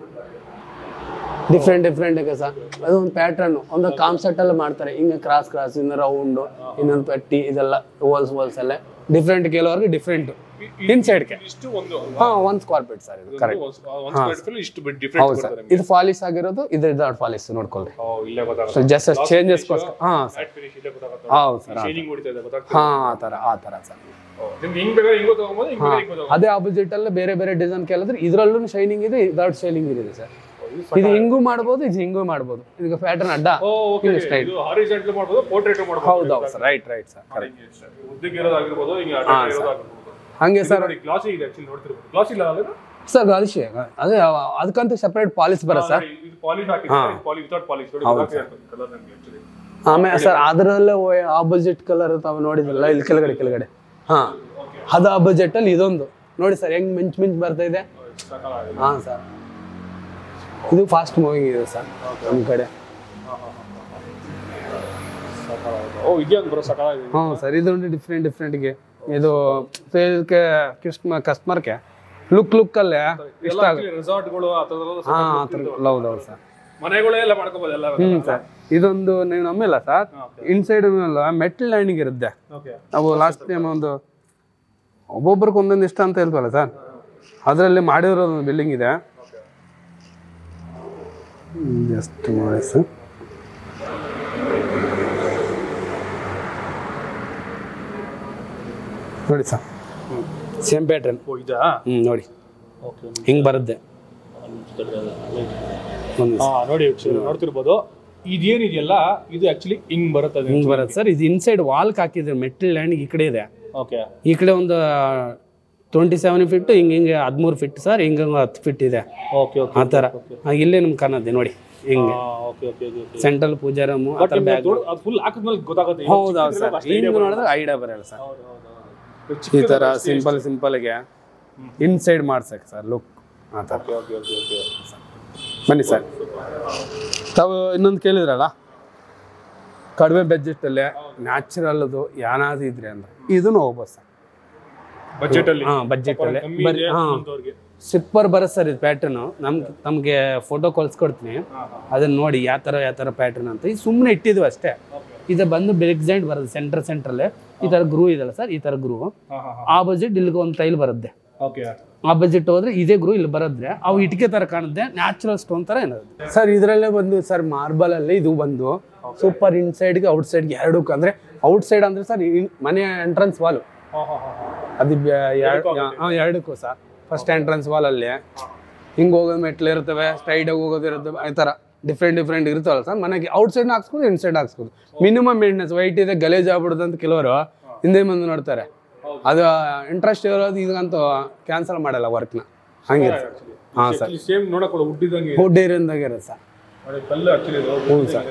ಡಿಫ್ರೆಂಟ್ ಡಿಫ್ರೆಂಟ್ ಇದೆ ಸರ್ ಅದು ಒಂದು ಪ್ಯಾಟ್ರನ್ ಒಂದು ಕಾನ್ಸೆಪ್ಟ್ ಎಲ್ಲ ಮಾಡ್ತಾರೆ ಹಿಂಗೆ ಕ್ರಾಸ್ ಕ್ರಾಸ್ ಇನ್ನು ರೌಂಡು ಇನ್ನೊಂದು ಪಟ್ಟಿ ಇದೆಲ್ಲ ಹೋಲ್ಸ್ ಹೋಲ್ಸ್ ಎಲ್ಲ ಡಿಫ್ರೆಂಟ್ ಕೆಲವ್ರಿಗೆ ಡಿಫ್ರೆಂಟ್ ಇನ್ಸೈಡ್ಗೆ ಇಷ್ಟು ಒಂದು ಹಾಂ ಒಂದು ಸ್ಕ್ವೇರ್ ಫೀಟ್ ಸರ್ ಇದು ಕರೆಕ್ಟ್ ಒಂದು ಸ್ಕ್ವೇರ್ ಫೀಟ್ ಇಷ್ಟು ಡಿಫ್ರೆಂಟ್ ಹೌದು ಸರ್ ಇದು ಫಾಲಿಸ್ ಆಗಿರೋದು ಇದು ಇದು ಫಾಲಿಸ್ ನೋಡ್ಕೊಳ್ಳಿ ಓ ಇಲ್ಲೇ ಗೊತ್ತಾಗುತ್ತೆ ಜಸ್ಟ್ ಚೇಂಜಸ್ಗೋಸ್ಕರ ಹಾಂ ಸರ್ ಫ್ಲಾಟ್ ಫಿನಿಶ್ ಇಲ್ಲೇ ಗೊತ್ತಾಗುತ್ತೆ ಹೌದು ಸರ್ ಶೈನಿಂಗ್ ಹೊಡಿತಾ ಇದೆ ಗೊತ್ತಾಗ್ತದೆ ಹಾಂ ಆ ಥರ ಆ ಥರ ಸರ್ ನಿಮ್ಗೆ ಹಿಂಗ್ ಬೇಕಾದ್ರೆ ಹಿಂಗೋ ತಗೊಂಬೋದು ಹಿಂಗ್ ಬೇಕಾದ್ರೆ ಹಿಂಗೋ ತಗೊಂಬೋದು ಅದೇ ಆಪೋಸಿಟ್ ಅಲ್ಲೇ ಬೇರೆ ಬೇರೆ ಡಿಸೈನ್ ಕೇಳಿದ್ರೆ ಇದರಲ್ಲೂ ಶೈನಿಂಗ್ ಇದೆ ಇದರ್ಡ್ ಶೈನಿಂಗ್ ಇದೆ ಸರ್ ಇದು ಹಿಂಗೂ ಮಾಡ್ಬೋದು ಇದು ಹಿಂಗೂ ಮಾಡ್ಬೋದು ಈಗ ಪ್ಯಾಟರ್ನ್ ಅಡ್ಡ ಓ ಓಕೆ ಇದು style. ಇದು ಹಾರಿಜಾಂಟಲ್ ಮಾಡ್ಬೋದು ಪೋರ್ಟ್ರೇಟ್ ಮಾಡ್ಬೋದು ಹೌದು ಹೌದು ಸರ್ ರೈಟ್ ರೈಟ್ ಸರ್ ಉದ್ದಕ್ಕೆ ಇರೋದಾಗಿರ್ಬೋದು ಹಿಂಗೆ ಹಾ, ಅಡ್ಡ sir. ಇರೋದಾಗಿರ್ಬೋದು ಹಂಗೆ ಸರ್ ನೋಡಿ ಗ್ಲಾಸಿ ಇದೆ ಆಕ್ಚುಲಿ ನೋಡ್ತಿರ್ಬೋದು ಗ್ಲಾಸ್ ಇಲ್ಲ ಅಲ್ಲ ಇದು? ಸರ್ ಅದಿಶೆ ಅದೇ ಅದಕ್ಕಂತೂ ಸೆಪರೇಟ್ ಪಾಲಿಸ್ ಬರುತ್ತೆ ಸರ್ ಇದು ಪಾಲಿಶ್ ಹಾಕಿದ್ರೆ ಪಾಲಿ ವಿತೌಟ್ ಪಾಲಿಶ್ ನೋಡಿ ಕಲರ್ ನನಗೆ ಆಕ್ಚುಲಿ ಆಮೇಲೆ ಸರ್ ಅದರಲ್ಲೇ ಆಪೋಸಿಟ್ ಕಲರ್ ತಾವು ನೋಡಿದ್ರಲ್ಲ ಇಲ್ಲಿ ಕೆಳಗಡೆ ಕೆಳಗಡೆ ಹಾ ಅದು ಆಪೋಸಿಟ್ ಅಲ್ಲಿ ಇದೊಂದು ನೋಡಿ ಸರ್ ಹೆಂಗ್ ಮಿಂಚ್ ಮಿಂಚ್ ಬರ್ತಾ ಇದೆ ಸಕಾಲಾಗಿದೆ ಹಾ ಸರ್ ಇದು ಫಾಸ್ಟ್ ಮೂವಿಂಗ್ ಇದೆ ಸರ್ ನಮ್ಮ ಕಡೆ ಓ ಇದೆಯಾ ಬರೋ ಸಕಾಲಾಗಿದೆ ಹ್ಞೂ ಸರ್ ಇದೊಂದು ಡಿಫ್ರೆಂಟ್ ಡಿಫ್ರೆಂಟ್ಗೆ ಇದು ಇದಕ್ಕೆ ಕಸ್ಟಮರ್ ಕಸ್ಟಮರ್ಗೆ ಲುಕ್ ಲುಕ್ಕಲ್ಲೇ ಇಷ್ಟ ಆಗುತ್ತೆ ರೆಸಾರ್ಟ್ಗಳು ಆ ಥರದೆಲ್ಲ ಹಾಂ ಆ ಥರ ಹೌದೌದು ಸರ್ ಮನೆಗಳೇ ಎಲ್ಲ ಮಾಡ್ಕೋಬೋದು ಎಲ್ಲ ಹ್ಞೂ ಸರ್ ಇದೊಂದು ನೀವು ನಂಬಿಲ್ಲ ಸರ್ ಇನ್ಸೈಡ್ ಮೆಟಲ್ ಲ್ಯಾಂಡಿಂಗ್ ಇರುತ್ತೆ ಓಕೆ ನಾವು ಲಾಸ್ಟ್ ಟೈಮ್ ಒಂದು ಒಬ್ಬೊಬ್ರಿಗೆ ಒಂದೊಂದು ಇಷ್ಟ ಅಂತ ಹೇಳ್ತವಲ್ಲ ಸರ್ ಅದರಲ್ಲಿ ಮಾಡಿರೋ ಒಂದು ಬಿಲ್ಡಿಂಗ್ ಇದೆ ಜಸ್ಟ್ ನೋಡಿ ಸರ್ ನೋಡಿ ಸರ್ ಸೇಮ್ ಪ್ಯಾಟ್ರನ್ ಓ ಇದಾ ಹ್ಞೂ ನೋಡಿ ಓಕೆ ಹಿಂಗೆ ಬರುತ್ತೆ ಒಂದು ಹಾ ನೋಡಿ actually ನೋಡ್ತಿರ್ಬೋದು ಇದೇನಿದೆಯಲ್ಲ ಇದು ಆಕ್ಚುಲಿ ಹಿಂಗ್ ಬರುತ್ತೆ ಅದು ಹಿಂಗೆ ಬರುತ್ತೆ ಸರ್ ಇದು ಇನ್ಸೈಡ್ ವಾಲ್ಕ್ ಹಾಕಿದ್ರೆ ಮೆಟಲ್ ಲ್ಯಾಂಡ್ ಈ ಕಡೆ ಇದೆ ಓಕೆ ಈ ಕಡೆ ಒಂದು ಟ್ವೆಂಟಿ ಸೆವೆನ್ ಫಿಟ್ ಹಿಂಗೆ ಹಿಂಗೆ ಹದಿಮೂರು ಫಿಟ್ ಸರ್ ಹಿಂಗೆ ಒಂದು ಹತ್ತು ಫಿಟ್ ಇದೆ ಓಕೆ ಓಕೆ ಆ ಥರ ಆ, ಇಲ್ಲೇ ನಿಮ್ಗೆ ಕಾಣುತ್ತೆ ನೋಡಿ ಹಿಂಗೆ okay okay okay central puja room ಆ ಬಟ್ ಥರ ಬ್ಯಾಗ್ ಅದು ಫುಲ್ ಹಾಕಿದ್ಮೇಲೆ ಗೊತ್ತಾಗುತ್ತೆ ಹೌದು ಹೌದು ಸರ್ ಹಿಂಗೆ ನೋಡಿದ್ರೆ ಐಡಿಯಾ ಬರಲ್ಲ ಸರ್ ಈ ಥರ ಸಿಂಪಲ್ ಸಿಂಪಲ್ಗೆ ಇನ್ಸೈಡ್ ಮಾಡ್ಸಕ್ಕೆ ಸರ್ ಲುಕ್ ಆ ಥರ ಓಕೆ ಓಕೆ ಓಕೆ ಓಕೆ ಬನ್ನಿ ಸರ್ ತಾವು ಇನ್ನೊಂದು ಕೇಳಿದ್ರಲ್ಲ ಕಡಿಮೆ ಬಜೆಟಲ್ಲೇ ನ್ಯಾಚುರಲ್ದು ಏನಾದ್ರು ಇದ್ರೆ ಅಂದ್ರೆ ಇದನ್ನು ಹೋಗ್ಬೋದು ಸರ್ ಬಜೆಟ್ ಅಲ್ಲಿ ಹಾಂ ಬಜೆಟಲ್ಲೇ ಕಮ್ಮಿ ಬರೀ ಇದೆ ಹಾಂ ಅಂತವ್ರಿಗೆ. ಸಿಪ್ಪರ್ ಬರುತ್ತೆ ಸರ್ ಇದು ಪ್ಯಾಟರ್ನು ನಮ್ಗೆ ತಮಗೆ ಫೋಟೋ ಕಳ್ಸ್ಕೊಡ್ತೀನಿ ಅದನ್ನ ನೋಡಿ ಯಾವ ಥರ ಯಾವ ಥರ ಪ್ಯಾಟರ್ನ್ ಅಂತ ಇದು ಸುಮ್ಮನೆ ಇಟ್ಟಿದ್ವಿ ಅಷ್ಟೇ ಇದು ಬಂದು ಬೆಕ್ಸೈಡ್ ಬರುತ್ತೆ ಸೆಂಟರ್ ಸೆಂಟ್ರಲ್ಲೇ ಈ ಥರ ಗ್ರೂ ಇದೆಲ್ಲ ಸರ್ ಈ ಥರ ಗ್ರೂ ಹಾ ಹಾ ಆಪೋಸಿಟ್ ಇಲ್ಲಿಗೆ ಒಂದು ಟೈಲ್ ಬರುತ್ತೆ ಓಕೆ ಆಪೋಸಿಟ್ ಹೋದ್ರೆ ಇದೇ ಗ್ರೂ ಇಲ್ಲಿ ಬರದ್ರೆ ಅವು ಇಟ್ಟಿಗೆ ತರ ಕಾಣುತ್ತೆ ನ್ಯಾಚುರಲ್ ಸ್ಟೋನ್ ತರ ಏನಾಗುತ್ತೆ ಸರ್ ಇದರಲ್ಲೇ ಬಂದು ಸರ್ ಮಾರ್ಬಲ್ ಅಲ್ಲಿ ಇದು ಬಂದು ಸೂಪರ್ ಇನ್ಸೈಡ್ಗೆ ಔಟ್ ಸೈಡ್ಗೆ ಎರಡಕ್ಕೂ ಅಂದ್ರೆ ಔಟ್ ಸೈಡ್ ಅಂದ್ರೆ ಸರ್ ಮನೆ ಎಂಟ್ರೆನ್ಸ್ ವಾಲ್ ಅದು ಬ್ಯಾ- ಎರಡ್- ಹಾ, ಎರಡಕ್ಕೂ ಸರ್ ಫಸ್ಟ್ ಎಂಟ್ರೆನ್ಸ್ ವಾಲ್ ಅಲ್ಲಿ ಹಿಂಗ್ ಹೋಗೋದು ಮೆಟ್ಲು ಇರ್ತವೆ ಸ್ಟ್ರೈಡ್ ಹೋಗೋದು ಇರ್ತವೆ ಈ ತರ ಡಿಫ್ರೆಂಟ್ ಡಿಫ್ರೆಂಟ್ ಇರ್ತಾವಲ್ಲ ಸರ್ ಮನೆಗೆ ಔಟ್ ಸೈಡ್ ಹಾಕ್ಸ್ಬೋದು ಇನ್ಸೈಡ್ ಹಾಕ್ಸ್ಬೋದು ಮಿನಿಮಮ್ ಮೇಂಟೆನೆನ್ಸ್ ವೈಟ್ ಇದೆ ಗಲೇಜ್ ಆಗ್ಬಿಡುದು ಅಂತ ಕೆಲವರು ಹಿಂದೆ ಮುಂದೆ ನೋಡ್ತಾರೆ ಅದು ಇಂಟ್ರೆಸ್ಟ್ ಇರೋದು ಇದಂತೂ ಕ್ಯಾನ್ಸಲ್ ಮಾಡಲ್ಲ ವರ್ಕ್ನ ಹಂಗೆ ಹಾಂ ಸರ್ ಸೇಮ್ ನೋಡಕ್ ವುಡ್ ಇದ್ದಂಗೆ ವುಡ್ ಇರೋದಾಗಿರುತ್ತೆ ಸರ್ ನೋಡಿ, ಕಲ್ಲು ಆಕ್ಚುಲಿ ಹ್ಞೂ ಸರ್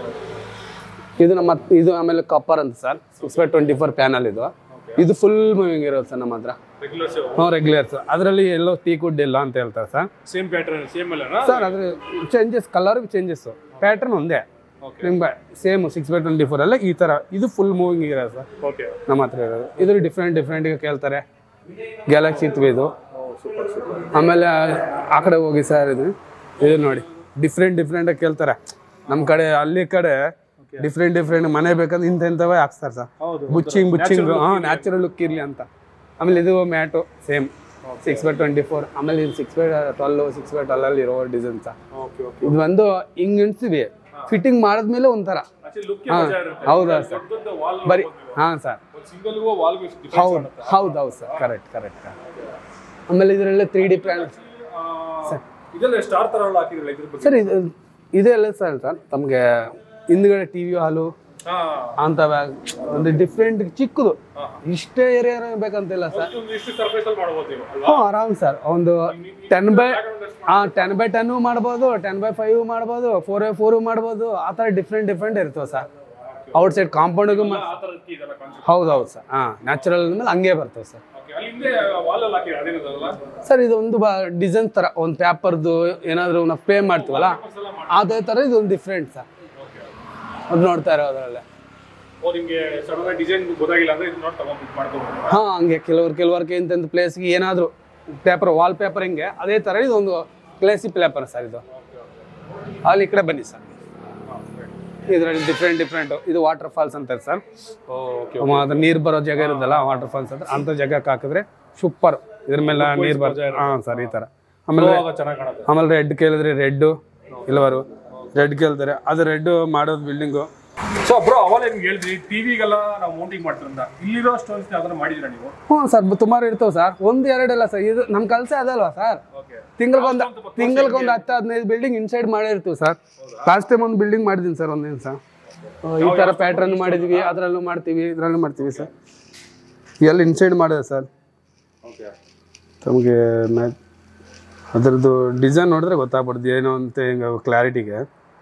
ಇದು ನಮ್ಮ ಇದು ಆಮೇಲೆ ಕಾಪರ್ ಅಂತ sir six by twenty four panel ಇದು ಇದು ಫುಲ್ ಮೂವಿಂಗ್ ಇರುತ್ತೆ ಸರ್ ನಮ್ಮ ಹತ್ರ ರೆಗ್ಯುಲರ್ ಹ್ಞೂ ರೆಗ್ಯುಲರ್ ಸರ್ ಅದರಲ್ಲಿ ಎಲ್ಲೋ ಟೀಕ್ ವುಡ್ ಇಲ್ಲ ಅಂತ ಹೇಳ್ತಾರೆ ಸರ್ ಸೇಮ್ ಪ್ಯಾಟರ್ನ್ ಸೇಮ್ ಅಲ್ಲ ಸರ್ ಅದ್ರ ಚೇಂಜಸ್ ಕಲರ್ ಚೇಂಜಸ್ ಪ್ಯಾಟರ್ನ್ ಒಂದೇ Okay. ನಿಮ್ಗೆ same six by twenty four ಅಲ್ಲ ಈ ಥರ ಇದು ಫುಲ್ ಮೂವಿಂಗ್ ಇರೋದು ಸರ್ ಓಕೆ ನಮ್ಮ ಹತ್ರ ಇರೋದು ಇದು ಡಿಫ್ರೆಂಟ್ ಡಿಫ್ರೆಂಟ್ ಕೇಳ್ತಾರೆ ಗ್ಯಾಲಕ್ಸಿ ಇತ್ತು ಇದು ಆಮೇಲೆ ಆ ಕಡೆ ಹೋಗಿ ಸರ್ ಇದು ಇದು ನೋಡಿ ಡಿಫ್ರೆಂಟ್ ಡಿಫ್ರೆಂಟ್ ಕೇಳ್ತಾರೆ ನಮ್ಮ ಕಡೆ ಅಲ್ಲಿ ಕಡೆ ಡಿಫ್ರೆಂಟ್ ಡಿಫ್ರೆಂಟ್ ಮನೆ ಬೇಕಂದ್ರೆ ಇಂಥ ಇಂಥವೇ ಹಾಕ್ತಾರೆ ಸರ್ ಹೌದು ಬುಚ್ಚಿಂಗ್ ಬುಚ್ಚಿಂಗ್ ಹಾಂ ನ್ಯಾಚುರಲ್ ಲುಕ್ ಇರಲಿ ಅಂತ ಆಮೇಲೆ ಇದು matte same six by twenty four ಆಮೇಲೆ ಇದು six by twelve six by twelve ಇರೋ ಡಿಸೈನ್ ಸರ್ ಓಕೆ ಓಕೆ ಇದು ಒಂದು ಹಿಂಗ್ ಇಣಿಸ್ತೀವಿ ಫಿಟ್ಟಿಂಗ್ ಮಾಡಿದ್ಮೇಲೆ ಒಂಥರ ಆಕ್ಚುಲಿ ಲುಕ್ ಹಾಂ ಹೌದಾ ಸರ್ ವಾಲ್ ಬರೀ ಹಾಂ ಸರ್ ಒಂದು ಸಿಂಗಲ್ ವಾಲ್ ಹೌದು ಹೌದು ಹೌದು ಸರ್ ಕರೆಕ್ಟ್ ಕರೆಕ್ಟ್ ಆಮೇಲೆ ಇದರಲ್ಲೇ ತ್ರೀ ಡಿ ಪ್ಲಾನ್ ಇದೆಲ್ಲ ಸ್ಟಾರ್ ತರ ಎಲ್ಲ ಹಾಕಿದ್ರಲ್ಲ ಇದ್ರ ಬಗ್ಗೆ ಸರ್ ಇದು ಇದೆಲ್ಲ ಸರ್ ಸರ್ ತಮಗೆ ಹಿಂದ್ಗಡೆ ಟಿ ವಿ ಹಾಲು ಹಾ ಅಂತವ ಒಂದು ಡಿಫ್ರೆಂಟ್ ಚಿಕ್ಕದು ಇಷ್ಟೇ ಏರಿಯಾ ಬೇಕಂತಿಲ್ಲ ಸರ್ ಒಂದು ಇಷ್ಟು ಸರ್ಫೇಸ್ ಅಲ್ಲಿ ಮಾಡ್ಬೋದು ನೀವು ಅಲ್ವಾ ಹ್ಞೂ ಆರಾಮ್ ಸರ್ ಒಂದು ಟೆನ್ ಬೈ ಹಾಂ ಟೆನ್ ಬೈ ಟೆನ್ನು ಮಾಡ್ಬೋದು ಟೆನ್ ಬೈ ಫೈವ್ ಮಾಡ್ಬೋದು ಫೋರ್ ಬೈ ಫೋರು ಮಾಡ್ಬೋದು ಆ ಥರ ಡಿಫ್ರೆಂಟ್ ಡಿಫ್ರೆಂಟ್ ಇರ್ತವೆ ಸರ್ ಔಟ್ ಸೈಡ್ ಕಾಂಪೌಂಡಿಗೂ ಆ ತರ ಇದೆಲ್ಲ ಕಾನ್ಸೆಪ್ಟ್ ಹೌದು ಹೌದು ಸರ್ ಹಾಂ ನ್ಯಾಚುರಲ್ ಮೇಲೆ ಹಂಗೆ ಬರ್ತವೆ ಸರ್ ಓಕೆ ಅಲ್ಲಿ ಹಿಂದೆ ವಾಲ್ ಅಲ್ಲಿ ಹಾಕಿದ್ರೆ ಅದೇನದಲ್ಲ ಸರ್ ಇದು ಒಂದು ಬಾ ಡಿಸೈನ್ ಥರ ಒಂದು ಪೇಪರ್ದು ಏನಾದರೂ ನಾವು ಪೇ ಮಾಡ್ತೀವಲ್ಲ ಅದೇ ಥರ ಇದು ಒಂದು ಡಿಫ್ರೆಂಟ್ ಸರ್ ಅದು ನೋಡ್ತಾ ಇರೋದ್ರಲ್ಲೇ ಓ ನಿಮ್ಗೆ ಸಡನ್ ಆಗಿ ಡಿಸೈನ್ ಗೊತ್ತಾಗಿಲ್ಲ ಅಂದ್ರೆ ಇದು ನೋಡಿ ತಗೊಂಡು ಮಾಡ್ಕೋಬಹುದು ಹಾಂ ಹಂಗೆ ಕೆಲವ್ರು ಕೆಲವ್ರಿಗೆ ಇಂಥದ್ದು ಪ್ಲೇಸ್ಗೆ ಏನಾದರೂ ಪೇಪರ್ ವಾಲ್ ಪೇಪರ್ ಹಿಂಗೆ ಅದೇ ಥರ ಇದೊಂದು ಕ್ಲೇಸಿ ಪೇಪರ್ ಸರ್ ಇದು ಅಲ್ಲಿ ಈ ಕಡೆ ಬನ್ನಿ ಸರ್ ಇದರಲ್ಲಿ ಡಿಫ್ರೆಂಟ್ ಡಿಫ್ರೆಂಟು ಇದು ವಾಟರ್ ಫಾಲ್ಸ್ ಅಂತಾರೆ ಸರ್ ಓಕೆ ಅದು ನೀರು ಬರೋ ಜಾಗ ಇರುತ್ತಲ್ಲ ವಾಟರ್ ಫಾಲ್ಸ್ ಅಂತ ಅಂಥ ಜಾಗಕ್ಕೆ ಹಾಕಿದ್ರೆ ಸೂಪರ್ ಇದ್ರ ಮೇಲೆ ನೀರು ಬರ್ ಹಾಂ ಸರ್ ಈ ಥರ ಆಮೇಲೆ ಚೆನ್ನಾಗಿ ಕಾಣುತ್ತೆ ಆಮೇಲೆ ರೆಡ್ ಕೇಳಿದ್ರೆ ರೆಡ್ಡು ಇಲ್ಲವರು ರೆಡ್ ಕೇಳ್ತಾರೆ ಅದು ರೆಡ್ ಮಾಡೋದು ಬಿಲ್ಡಿಂಗು ಸೊ ಬ್ರೋ ಅವಾಗ ನಿಮ್ಗೆ ಹೇಳಿದ್ರಿ ಟಿವಿಗೆಲ್ಲ ನಾವು ಮೌಂಟಿಂಗ್ ಮಾಡ್ತೀರಂತ ಇಲ್ಲಿರೋ ಸ್ಟೋನ್ಸ್ ಅದನ್ನ ಮಾಡಿದಿರಾ ನೀವು ಹ್ಞೂ ಸರ್ ಸುಮಾರು ಇರ್ತವೆ ಸರ್ ಒಂದು ಎರಡಲ್ಲ ಸರ್ ಇದು ನಮ್ಮ ಕೆಲಸ ಅದಲ್ವಾ ಸರ್ ಓಕೆ ತಿಂಗಳಿಗೊಂದು ತಿಂಗಳಿಗೊಂದು ಹತ್ತು ಹದಿನೈದು ಬಿಲ್ಡಿಂಗ್ ಇನ್ಸೈಡ್ ಮಾಡಿರ್ತೀವಿ ಸರ್ ಲಾಸ್ಟ್ ಟೈಮ್ ಒಂದು ಬಿಲ್ಡಿಂಗ್ ಮಾಡಿದ್ದೀನಿ ಸರ್ ಒಂದಿನ ಸರ್ ಈ ಥರ ಪ್ಯಾಟ್ರನ್ ಮಾಡಿದ್ವಿ ಅದರಲ್ಲೂ ಮಾಡ್ತೀವಿ ಇದರಲ್ಲೂ ಮಾಡ್ತೀವಿ ಸರ್ ಎಲ್ಲ ಇನ್ಸೈಡ್ ಮಾಡಿದೆ ಸರ್ ಓಕೆ ತಮಗೆ ಮ್ಯಾ ಅದರದ್ದು ಡಿಸೈನ್ ನೋಡಿದ್ರೆ ಗೊತ್ತಾಗ್ಬಿಡ್ದು ಏನೋ ಅಂತ ಹಿಂಗೆ ಕ್ಲಾರಿಟಿಗೆ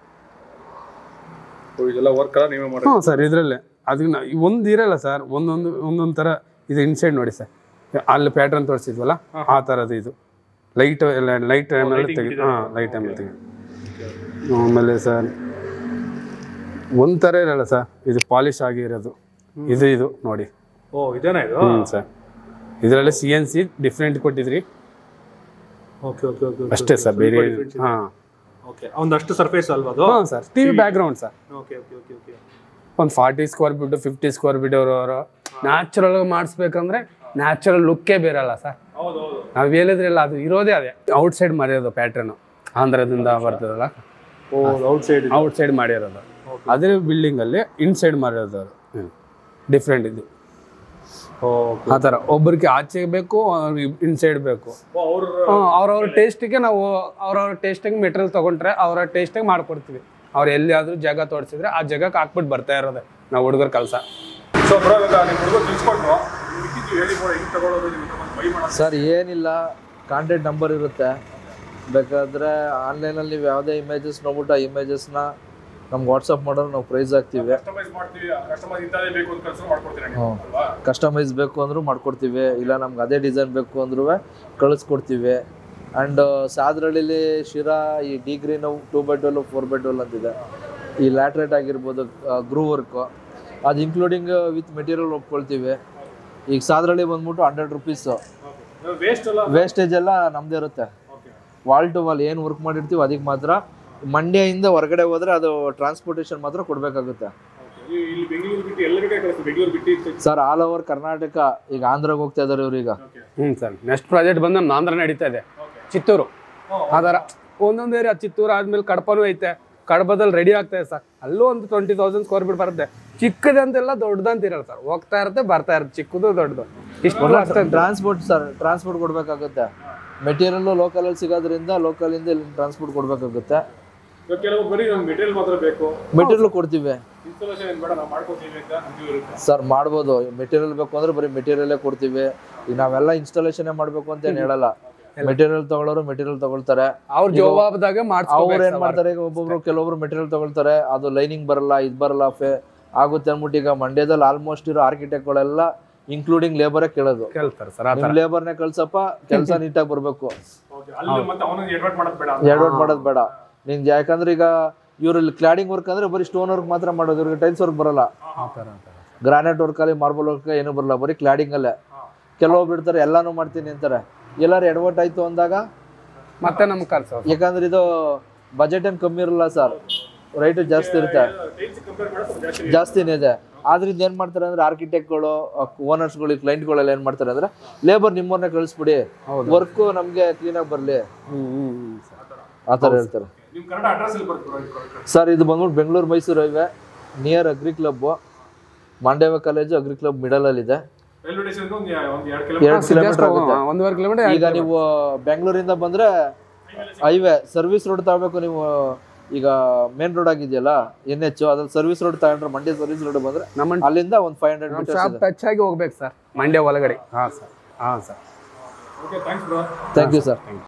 ಇದೆಲ್ಲ ವರ್ಕ್ ಎಲ್ಲ ನೀವೇ ಮಾಡಿ ಹ್ಞೂ ಸರ್ ಇದರಲ್ಲೇ ಅದನ್ನ ಒಂದು ಇರಲ್ಲ ಸರ್ ಒಂದೊಂದು ಒಂದೊಂದು ಥರ ಇದು ಇನ್ಸೈಡ್ ನೋಡಿ ಸರ್ ಅಲ್ಲಿ ಪ್ಯಾಟ್ರನ್ ತೋರಿಸಿದ್ವಲ್ಲ ಆ ಥರದ್ದು ಇದು ಲೈಟ್ ಎಲ್ಲ ಲೈಟ್ ಟೈಮಲ್ಲಿ ತೆಗಿ ಹಾಂ ಲೈಟ್ ಟೈಮಲ್ಲಿ ತೆಗಿ ಆಮೇಲೆ ಸರ್ ಒಂದು ಥರ ಇರಲ್ಲ ಸರ್ ಇದು ಪಾಲಿಶ್ ಆಗಿರೋದು ಇದು ಇದು ನೋಡಿ ಓ ಇದೇನಾ ಇದು ಹ್ಞೂ ಸರ್ ಇದರಲ್ಲಿ ಸಿ ಎನ್ ಸಿ ಡಿಫ್ರೆಂಟ್ ಕೊಟ್ಟಿದ್ರಿ ಓಕೆ ಓಕೆ ಓಕೆ ಅಷ್ಟೇ ಸರ್ ಬೇರೆ ಹಾಂ ಓಕೆ ಒಂದಷ್ಟು ಸರ್ಫೇಸ್ ಅಲ್ವಾ ಅದು ಹಾಂ sir T V background sir okay okay okay okay ಒಂದು forty square feet fifty square feet ಅವರು ನ್ಯಾಚುರಲ್ ಮಾಡಿಸ್ಬೇಕಂದ್ರೆ ನ್ಯಾಚುರಲ್ ಲುಕ್ಕೇ ಬೇರಲ್ಲ ಸರ್ ಹೌದು ಹೌದು ನಾವು ಹೇಳಿದ್ರಲ್ಲ ಅದು ಇರೋದೇ ಅದೇ ಔಟ್ ಸೈಡ್ ಮಾಡಿರೋದು ಪ್ಯಾಟ್ರನ್ ಆಂಧ್ರದಿಂದ ಬರ್ತದಲ್ಲ ಓ ಔಟ್ ಸೈಡ್ ಔಟ್ ಸೈಡ್ ಮಾಡಿರೋದು ಅದೇ ಬಿಲ್ಡಿಂಗ್ ಅಲ್ಲಿ ಇನ್ಸೈಡ್ ಮಾಡಿರೋದು ಅದು ಡಿಫ್ರೆಂಟ್ ಇದು ಓಕೆ ಆ ಥರ ಒಬ್ಬರಿಗೆ ಆಚೆ ಬೇಕು ಇನ್ಸೈಡ್ ಬೇಕು ಅವ್ರ ಅವ್ರವ್ರ ಟೇಸ್ಟಿಗೆ ನಾವು ಅವ್ರವ್ರ ಟೇಸ್ಟಿಗೆ ಮೆಟೀರಿಯಲ್ ತೊಗೊಂಡ್ರೆ ಅವ್ರ ಟೇಸ್ಟಿಗೆ ಮಾಡ್ಕೊಡ್ತೀವಿ ಅವ್ರು ಎಲ್ಲಿಯಾದ್ರೂ ಜಾಗ ತೋರಿಸಿದ್ರೆ ಆ ಜಾಗಕ್ಕೆ ಹಾಕ್ಬಿಟ್ಟು ಬರ್ತಾ ಇರೋದೆ ನಾವು ಹುಡುಗರ ಕೆಲಸ ಸೊ ಬ್ರೋ ಇವಾಗ ನಿಮ್ಮ ಹುಡುಗ ತಿಳ್ಸ್ಕೊಟ್ರು ಮಿಕ್ಕಿದ್ದು ಹೇಳಿ ಬ್ರೋ ಹೆಂಗ್ ತಗೊಳ್ಳೋದು ನಿಮ್ಗೆ ಒಂದು ಬೈ ಮಾಡೋದು ಸರ್ ಏನಿಲ್ಲ ಕಾಂಟ್ಯಾಕ್ಟ್ ನಂಬರ್ ಇರುತ್ತೆ ಬೇಕಾದ್ರೆ ಆನ್ಲೈನಲ್ಲಿ ನೀವು ಯಾವುದೇ ಇಮೇಜಸ್ ನೋಡ್ಬಿಟ್ಟು ಆ ಇಮೇಜಸ್ನ ನಮ್ಗೆ ವಾಟ್ಸಪ್ ಮಾಡೋರು ನಾವು ಪ್ರೈಸ್ ಹಾಕ್ತೀವಿ ಕಸ್ಟಮೈಸ್ ಮಾಡ್ತೀವಿ ಕಸ್ಟಮೈಸ್ ಇಂಥದೇ ಬೇಕು ಅಂತ ಕಳ್ಸೋ ಮಾಡ್ಕೊಡ್ತೀರಾ ನೀವು ಹ್ಮ್. ಅಲ್ವಾ ಕಸ್ಟಮೈಸ್ ಬೇಕು ಅಂದರೂ ಮಾಡ್ಕೊಡ್ತೀವಿ ಇಲ್ಲ ನಮ್ಗೆ ಅದೇ ಡಿಸೈನ್ ಬೇಕು ಅಂದ್ರೂ ಕಳಿಸ್ಕೊಡ್ತೀವಿ ಆ್ಯಂಡ್ ಸಾದ್ರಳ್ಳಿಲಿ ಶಿರಾ ಈ D green two by twelve four by twelve ಅಂತಿದೆ ಈ ಲ್ಯಾಟ್ರೇಟ್ ಆಗಿರ್ಬೋದು ಗ್ರೂ ವರ್ಕು ಅದು ಇನ್ಕ್ಲೂಡಿಂಗ್ ವಿತ್ ಮೆಟೀರಿಯಲ್ ಒಪ್ಕೊಳ್ತೀವಿ ಈಗ ಸಾದ್ರಳ್ಳಿ ಬಂದ್ಬಿಟ್ಟು ಹಂಡ್ರೆಡ್ ರುಪೀಸು ವೇಸ್ಟ್ ಎಲ್ಲ ವೇಸ್ಟೇಜ್ ಎಲ್ಲ ನಮ್ಮದೇ ಇರುತ್ತೆ ಓಕೆ ವಾಲ್ ಟು ವಾಲ್ ಏನು ವರ್ಕ್ ಮಾಡಿರ್ತೀವಿ ಅದಕ್ಕೆ ಮಾತ್ರ ಮಂಡ್ಯದಿಂದ ಹೊರಗಡೆ ಹೋದರೆ ಅದು ಟ್ರಾನ್ಸ್ಪೋರ್ಟೇಷನ್ ಮಾತ್ರ ಕೊಡಬೇಕಾಗುತ್ತೆ ಓಕೆ ಇಲ್ಲಿ ಬೆಂಗಳೂರು ಬಿಟ್ಟು ಎಲ್ಲ ಬೇಕಾಗಿ ಕಳಿಸ್ತೀವಿ ಬೆಂಗಳೂರು ಬಿಟ್ಟು ಸರ್ ಆಲ್ ಓವರ್ ಕರ್ನಾಟಕ ಈಗ ಆಂಧ್ರಾಗ ಹೋಗ್ತಾ ಇದಾರೆ ಇವ್ರೀಗ ಹ್ಞೂ ಸರ್ ನೆಕ್ಸ್ಟ್ ಪ್ರಾಜೆಕ್ಟ್ ಬಂದು ನಮ್ಮ ಆಂಧ್ರ ನಡೀತಾ ಇದೆ ಚಿತ್ತೂರು ಅದರ ಒಂದೊಂದು ಏರಿಯಾ ಚಿತ್ತೂರು ಆದ್ಮೇಲೆ ಕಡಪನೂ ಐತೆ ಕಡಪದಲ್ಲಿ ರೆಡಿ ಆಗ್ತಾ ಇದೆ ಸರ್ ಅಲ್ಲೂ ಒಂದು ಟ್ವೆಂಟಿ ತೌಸಂಡ್ ಸ್ಕ್ವೇರ್ ಫೀಟ್ ಬರುತ್ತೆ ಚಿಕ್ಕದಂತೆಲ್ಲ ದೊಡ್ಡದಂತ ಇರಲ್ಲ ಸರ್ ಹೋಗ್ತಾ ಇರುತ್ತೆ ಬರ್ತಾ ಇರುತ್ತೆ ಚಿಕ್ಕದು ದೊಡ್ಡದು ಇಷ್ಟು ಅಷ್ಟೇ ಟ್ರಾನ್ಸ್ಪೋರ್ಟ್ ಸರ್ ಟ್ರಾನ್ಸ್ಪೋರ್ಟ್ ಕೊಡ್ಬೇಕಾಗುತ್ತೆ ಮೆಟೀರಿಯಲ್ ಲೋಕಲ್ ಅಲ್ಲಿ ಸಿಗೋದ್ರಿಂದ ಲೋಕಲ್ ಇಂದ ಇಲ್ಲಿ ಟ್ರಾನ್ಸ್ಪೋರ್ಟ್ ಕೊಡ್ಬೇಕಾಗುತ್ತೆ ಇವಾಗ ಕೆಲವು ಬರೀ ನಮ್ಗೆ ಮೆಟೀರಿಯಲ್ ಮಾತ್ರ ಬೇಕು ಮೆಟೀರಿಯಲ್ ಕೊಡ್ತೀವಿ ಇನ್ಸ್ಟಾಲೇಷನ್ ಏನು ಬೇಡ ನಾವು ಮಾಡ್ಕೊತೀವಿ ಅಂತ ನಮ್ಗೆ ಇರುತ್ತೆ ಸರ್ ಮಾಡ್ಬೋದು ಮೆಟೀರಿಯಲ್ ಬೇಕು ಅಂದ್ರೆ ಬರೀ ಮೆಟೀರಿಯಲ್ಲೇ ಕೊಡ್ತೀವಿ ಈಗ ನಾವೆಲ್ಲ ಇನ್ಸ್ಟಾಲೇಷನ್ ಮಾಡಬೇಕು ಅಂತ ಏನು ಹೇಳಲ್ಲ ಮೆಟೀರಿಯಲ್ ತಗೊಳ್ಳೋರು ಮೆಟೀರಿಯಲ್ ತಗೊಳ್ತಾರೆ ಅವ್ರ ಜವಾಬ್ದಾಗ ಅವ್ರು ಮಾಡ್ಸ್ಕೊಬೇಕು ಏನ್ ಮಾಡ್ತಾರೆ ಈಗ ಒಬ್ಬೊಬ್ರು ಕೆಲವೊಬ್ರು ಮೆಟೀರಿಯಲ್ ತಗೊಳ್ತಾರೆ ಅದು ಲೈನಿಂಗ್ ಬರಲ್ಲ ಇದು ಬರಲ್ಲ ಫೇ ಆಗುತ್ತೆ ಅಂದ್ಬಿಟ್ಟು ಈಗ ಮಂಡ್ಯದಲ್ಲಿ ಆಲ್ಮೋಸ್ಟ್ ಇರೋ ಆರ್ಕಿಟೆಕ್ಟ್ಗಳೆಲ್ಲ ಇನ್ಕ್ಲೂಡಿಂಗ್ ಲೇಬರೇ ಕೇಳೋದು ಕೇಳ್ತಾರೆ ಸರ್ ಆ ಥರ ನಿಮ್ ಲೇಬರ್ನೇ ಕಳ್ಸಪ್ಪ ಕೆಲಸ ನೀಟಾಗಿ ಬರ್ಬೇಕು ಅಲ್ಲಿ ಮತ್ತೆ ಅವನಿಗೆ ಎಡ್ವರ್ಟ್ ಮಾಡೋದು ಬೇಡ ಎಡವಟ್ ಮಾಡೋದು ಬೇಡ ನಿಂಗೆ ಯಾಕಂದ್ರೆ ಈಗ ಇವ್ರಲ್ಲಿ ಕ್ಲಾಡಿಂಗ್ ವರ್ಕ್ ಅಂದ್ರೆ ಬರೀ ಸ್ಟೋನ್ ವರ್ಕ್ ಮಾತ್ರ ಮಾಡೋದು ಇವ್ರಿಗೆ ಟೈಲ್ಸ್ ವರ್ಕ್ ಬರಲ್ಲ ಆ ಥರ ಆ ಥರ ಗ್ರಾನೈಟ್ ವರ್ಕ್ ಅಲ್ಲಿ ಮಾರ್ಬಲ್ ವರ್ಕ್ ಏನು ಬರಲ್ಲ ಬರೀ ಕ್ಲಾಡಿಂಗ್ ಅಲ್ಲೇ ಕೆಲವೊಬ್ರು ಇರ್ತಾರೆ ಎಲ್ಲಾನು ಮಾಡ್ತೀನಿ ಅಂತಾರೆ ಎಲ್ಲಾರು ಎಡವಟ್ ಆಯ್ತು ಅಂದಾಗ ಮತ್ತೆ ನಮ್ಗೆ ಕಳ್ಸೋದು ಯಾಕಂದ್ರೆ ಇದು ಬಜೆಟ್ ಏನ್ ಕಮ್ಮಿ ಇರಲ್ಲ ಸರ್ ರೈಟ್ ಜಾಸ್ತಿ ಇರುತ್ತೆ ಟೈಲ್ಸ್ ಕಂಪೇರ್ ಮಾಡಿದ್ರೆ ಸ್ವಲ್ಪ ಜಾಸ್ತಿ ಜಾಸ್ತಿನೇ ಇದೆ ಆದ್ರಿಂದ ಏನ್ ಮಾಡ್ತಾರೆ ಅಂದ್ರೆ ಆರ್ಕಿಟೆಕ್ಟ್ಗಳು ಓನರ್ಸ್ಗಳು ಕ್ಲೈಂಟ್ಗಳೆಲ್ಲ ಏನ್ ಮಾಡ್ತಾರೆ ಅಂದ್ರೆ ಲೇಬರ್ ನಿಮ್ಮವ್ರನ್ನ ಕಳಿಸ್ಬಿಡಿ ವರ್ಕ್ ನಮ್ಗೆ ಕ್ಲೀನಾಗಿ ಬರ್ಲಿ ಹ್ಞೂ ಹ್ಞೂ ಹ್ಞೂ ಸರ್ ಆ ಥರ ಹೇಳ್ತಾರೆ ನಿಮ್ಮ ಕನ್ನಡ ಅಡ್ರೆಸ್ ಇಲ್ಲಿ ಬರ್ತೀವಿ ಸರ್ ಇದು ಬಂದ್ಬಿಟ್ಟು Bengaluru Mysuru highway near agri club Mandavya college agri club middle ಅಲ್ಲಿ ಇದೆ ರೈಲ್ವೆ ಸ್ಟೇಷನ್ ಒಂದು ಒಂದು ಎರಡು ಕಿಲೋಮೀಟರ್ ಎರಡು ಕಿಲೋಮೀಟರ್ ಆಗುತ್ತೆ ಒಂದೂವರೆ ಕಿಲೋಮೀಟರ್ ಈಗ ನೀವು ಬೆಂಗಳೂರಿಂದ ಬಂದ್ರೆ ಹೈವೇ ಸರ್ವಿಸ್ ರೋಡ್ ತಗೋಬೇಕು ನೀವು ಈಗ ಮೇನ್ ರೋಡ್ ಆಗಿದೆಯಲ್ಲ ಎನ್ ಎಚ್ ಅದ್ರಲ್ಲಿ ಸರ್ವಿಸ್ ರೋಡ್ ತಗೊಂಡ್ರೆ ಮಂಡ್ಯ ಸರ್ವಿಸ್ ರೋಡ್ ಬಂದ್ರೆ ನಮ್ಮ ಅಲ್ಲಿಂದ ಒಂದು ಫೈವ್ ಹಂಡ್ರೆಡ್ ನಮ್ಮ ಮೀಟರ್ಸ್ ಶಾಪ್ ಟಚ್ ಆಗಿ ಹೋಗ್ಬೇಕು ಸರ್ ಮಂಡ್ಯ ಒಳಗಡೆ ಹಾಂ ಸರ್ ಹಾಂ sir okay thanks bro thank you sir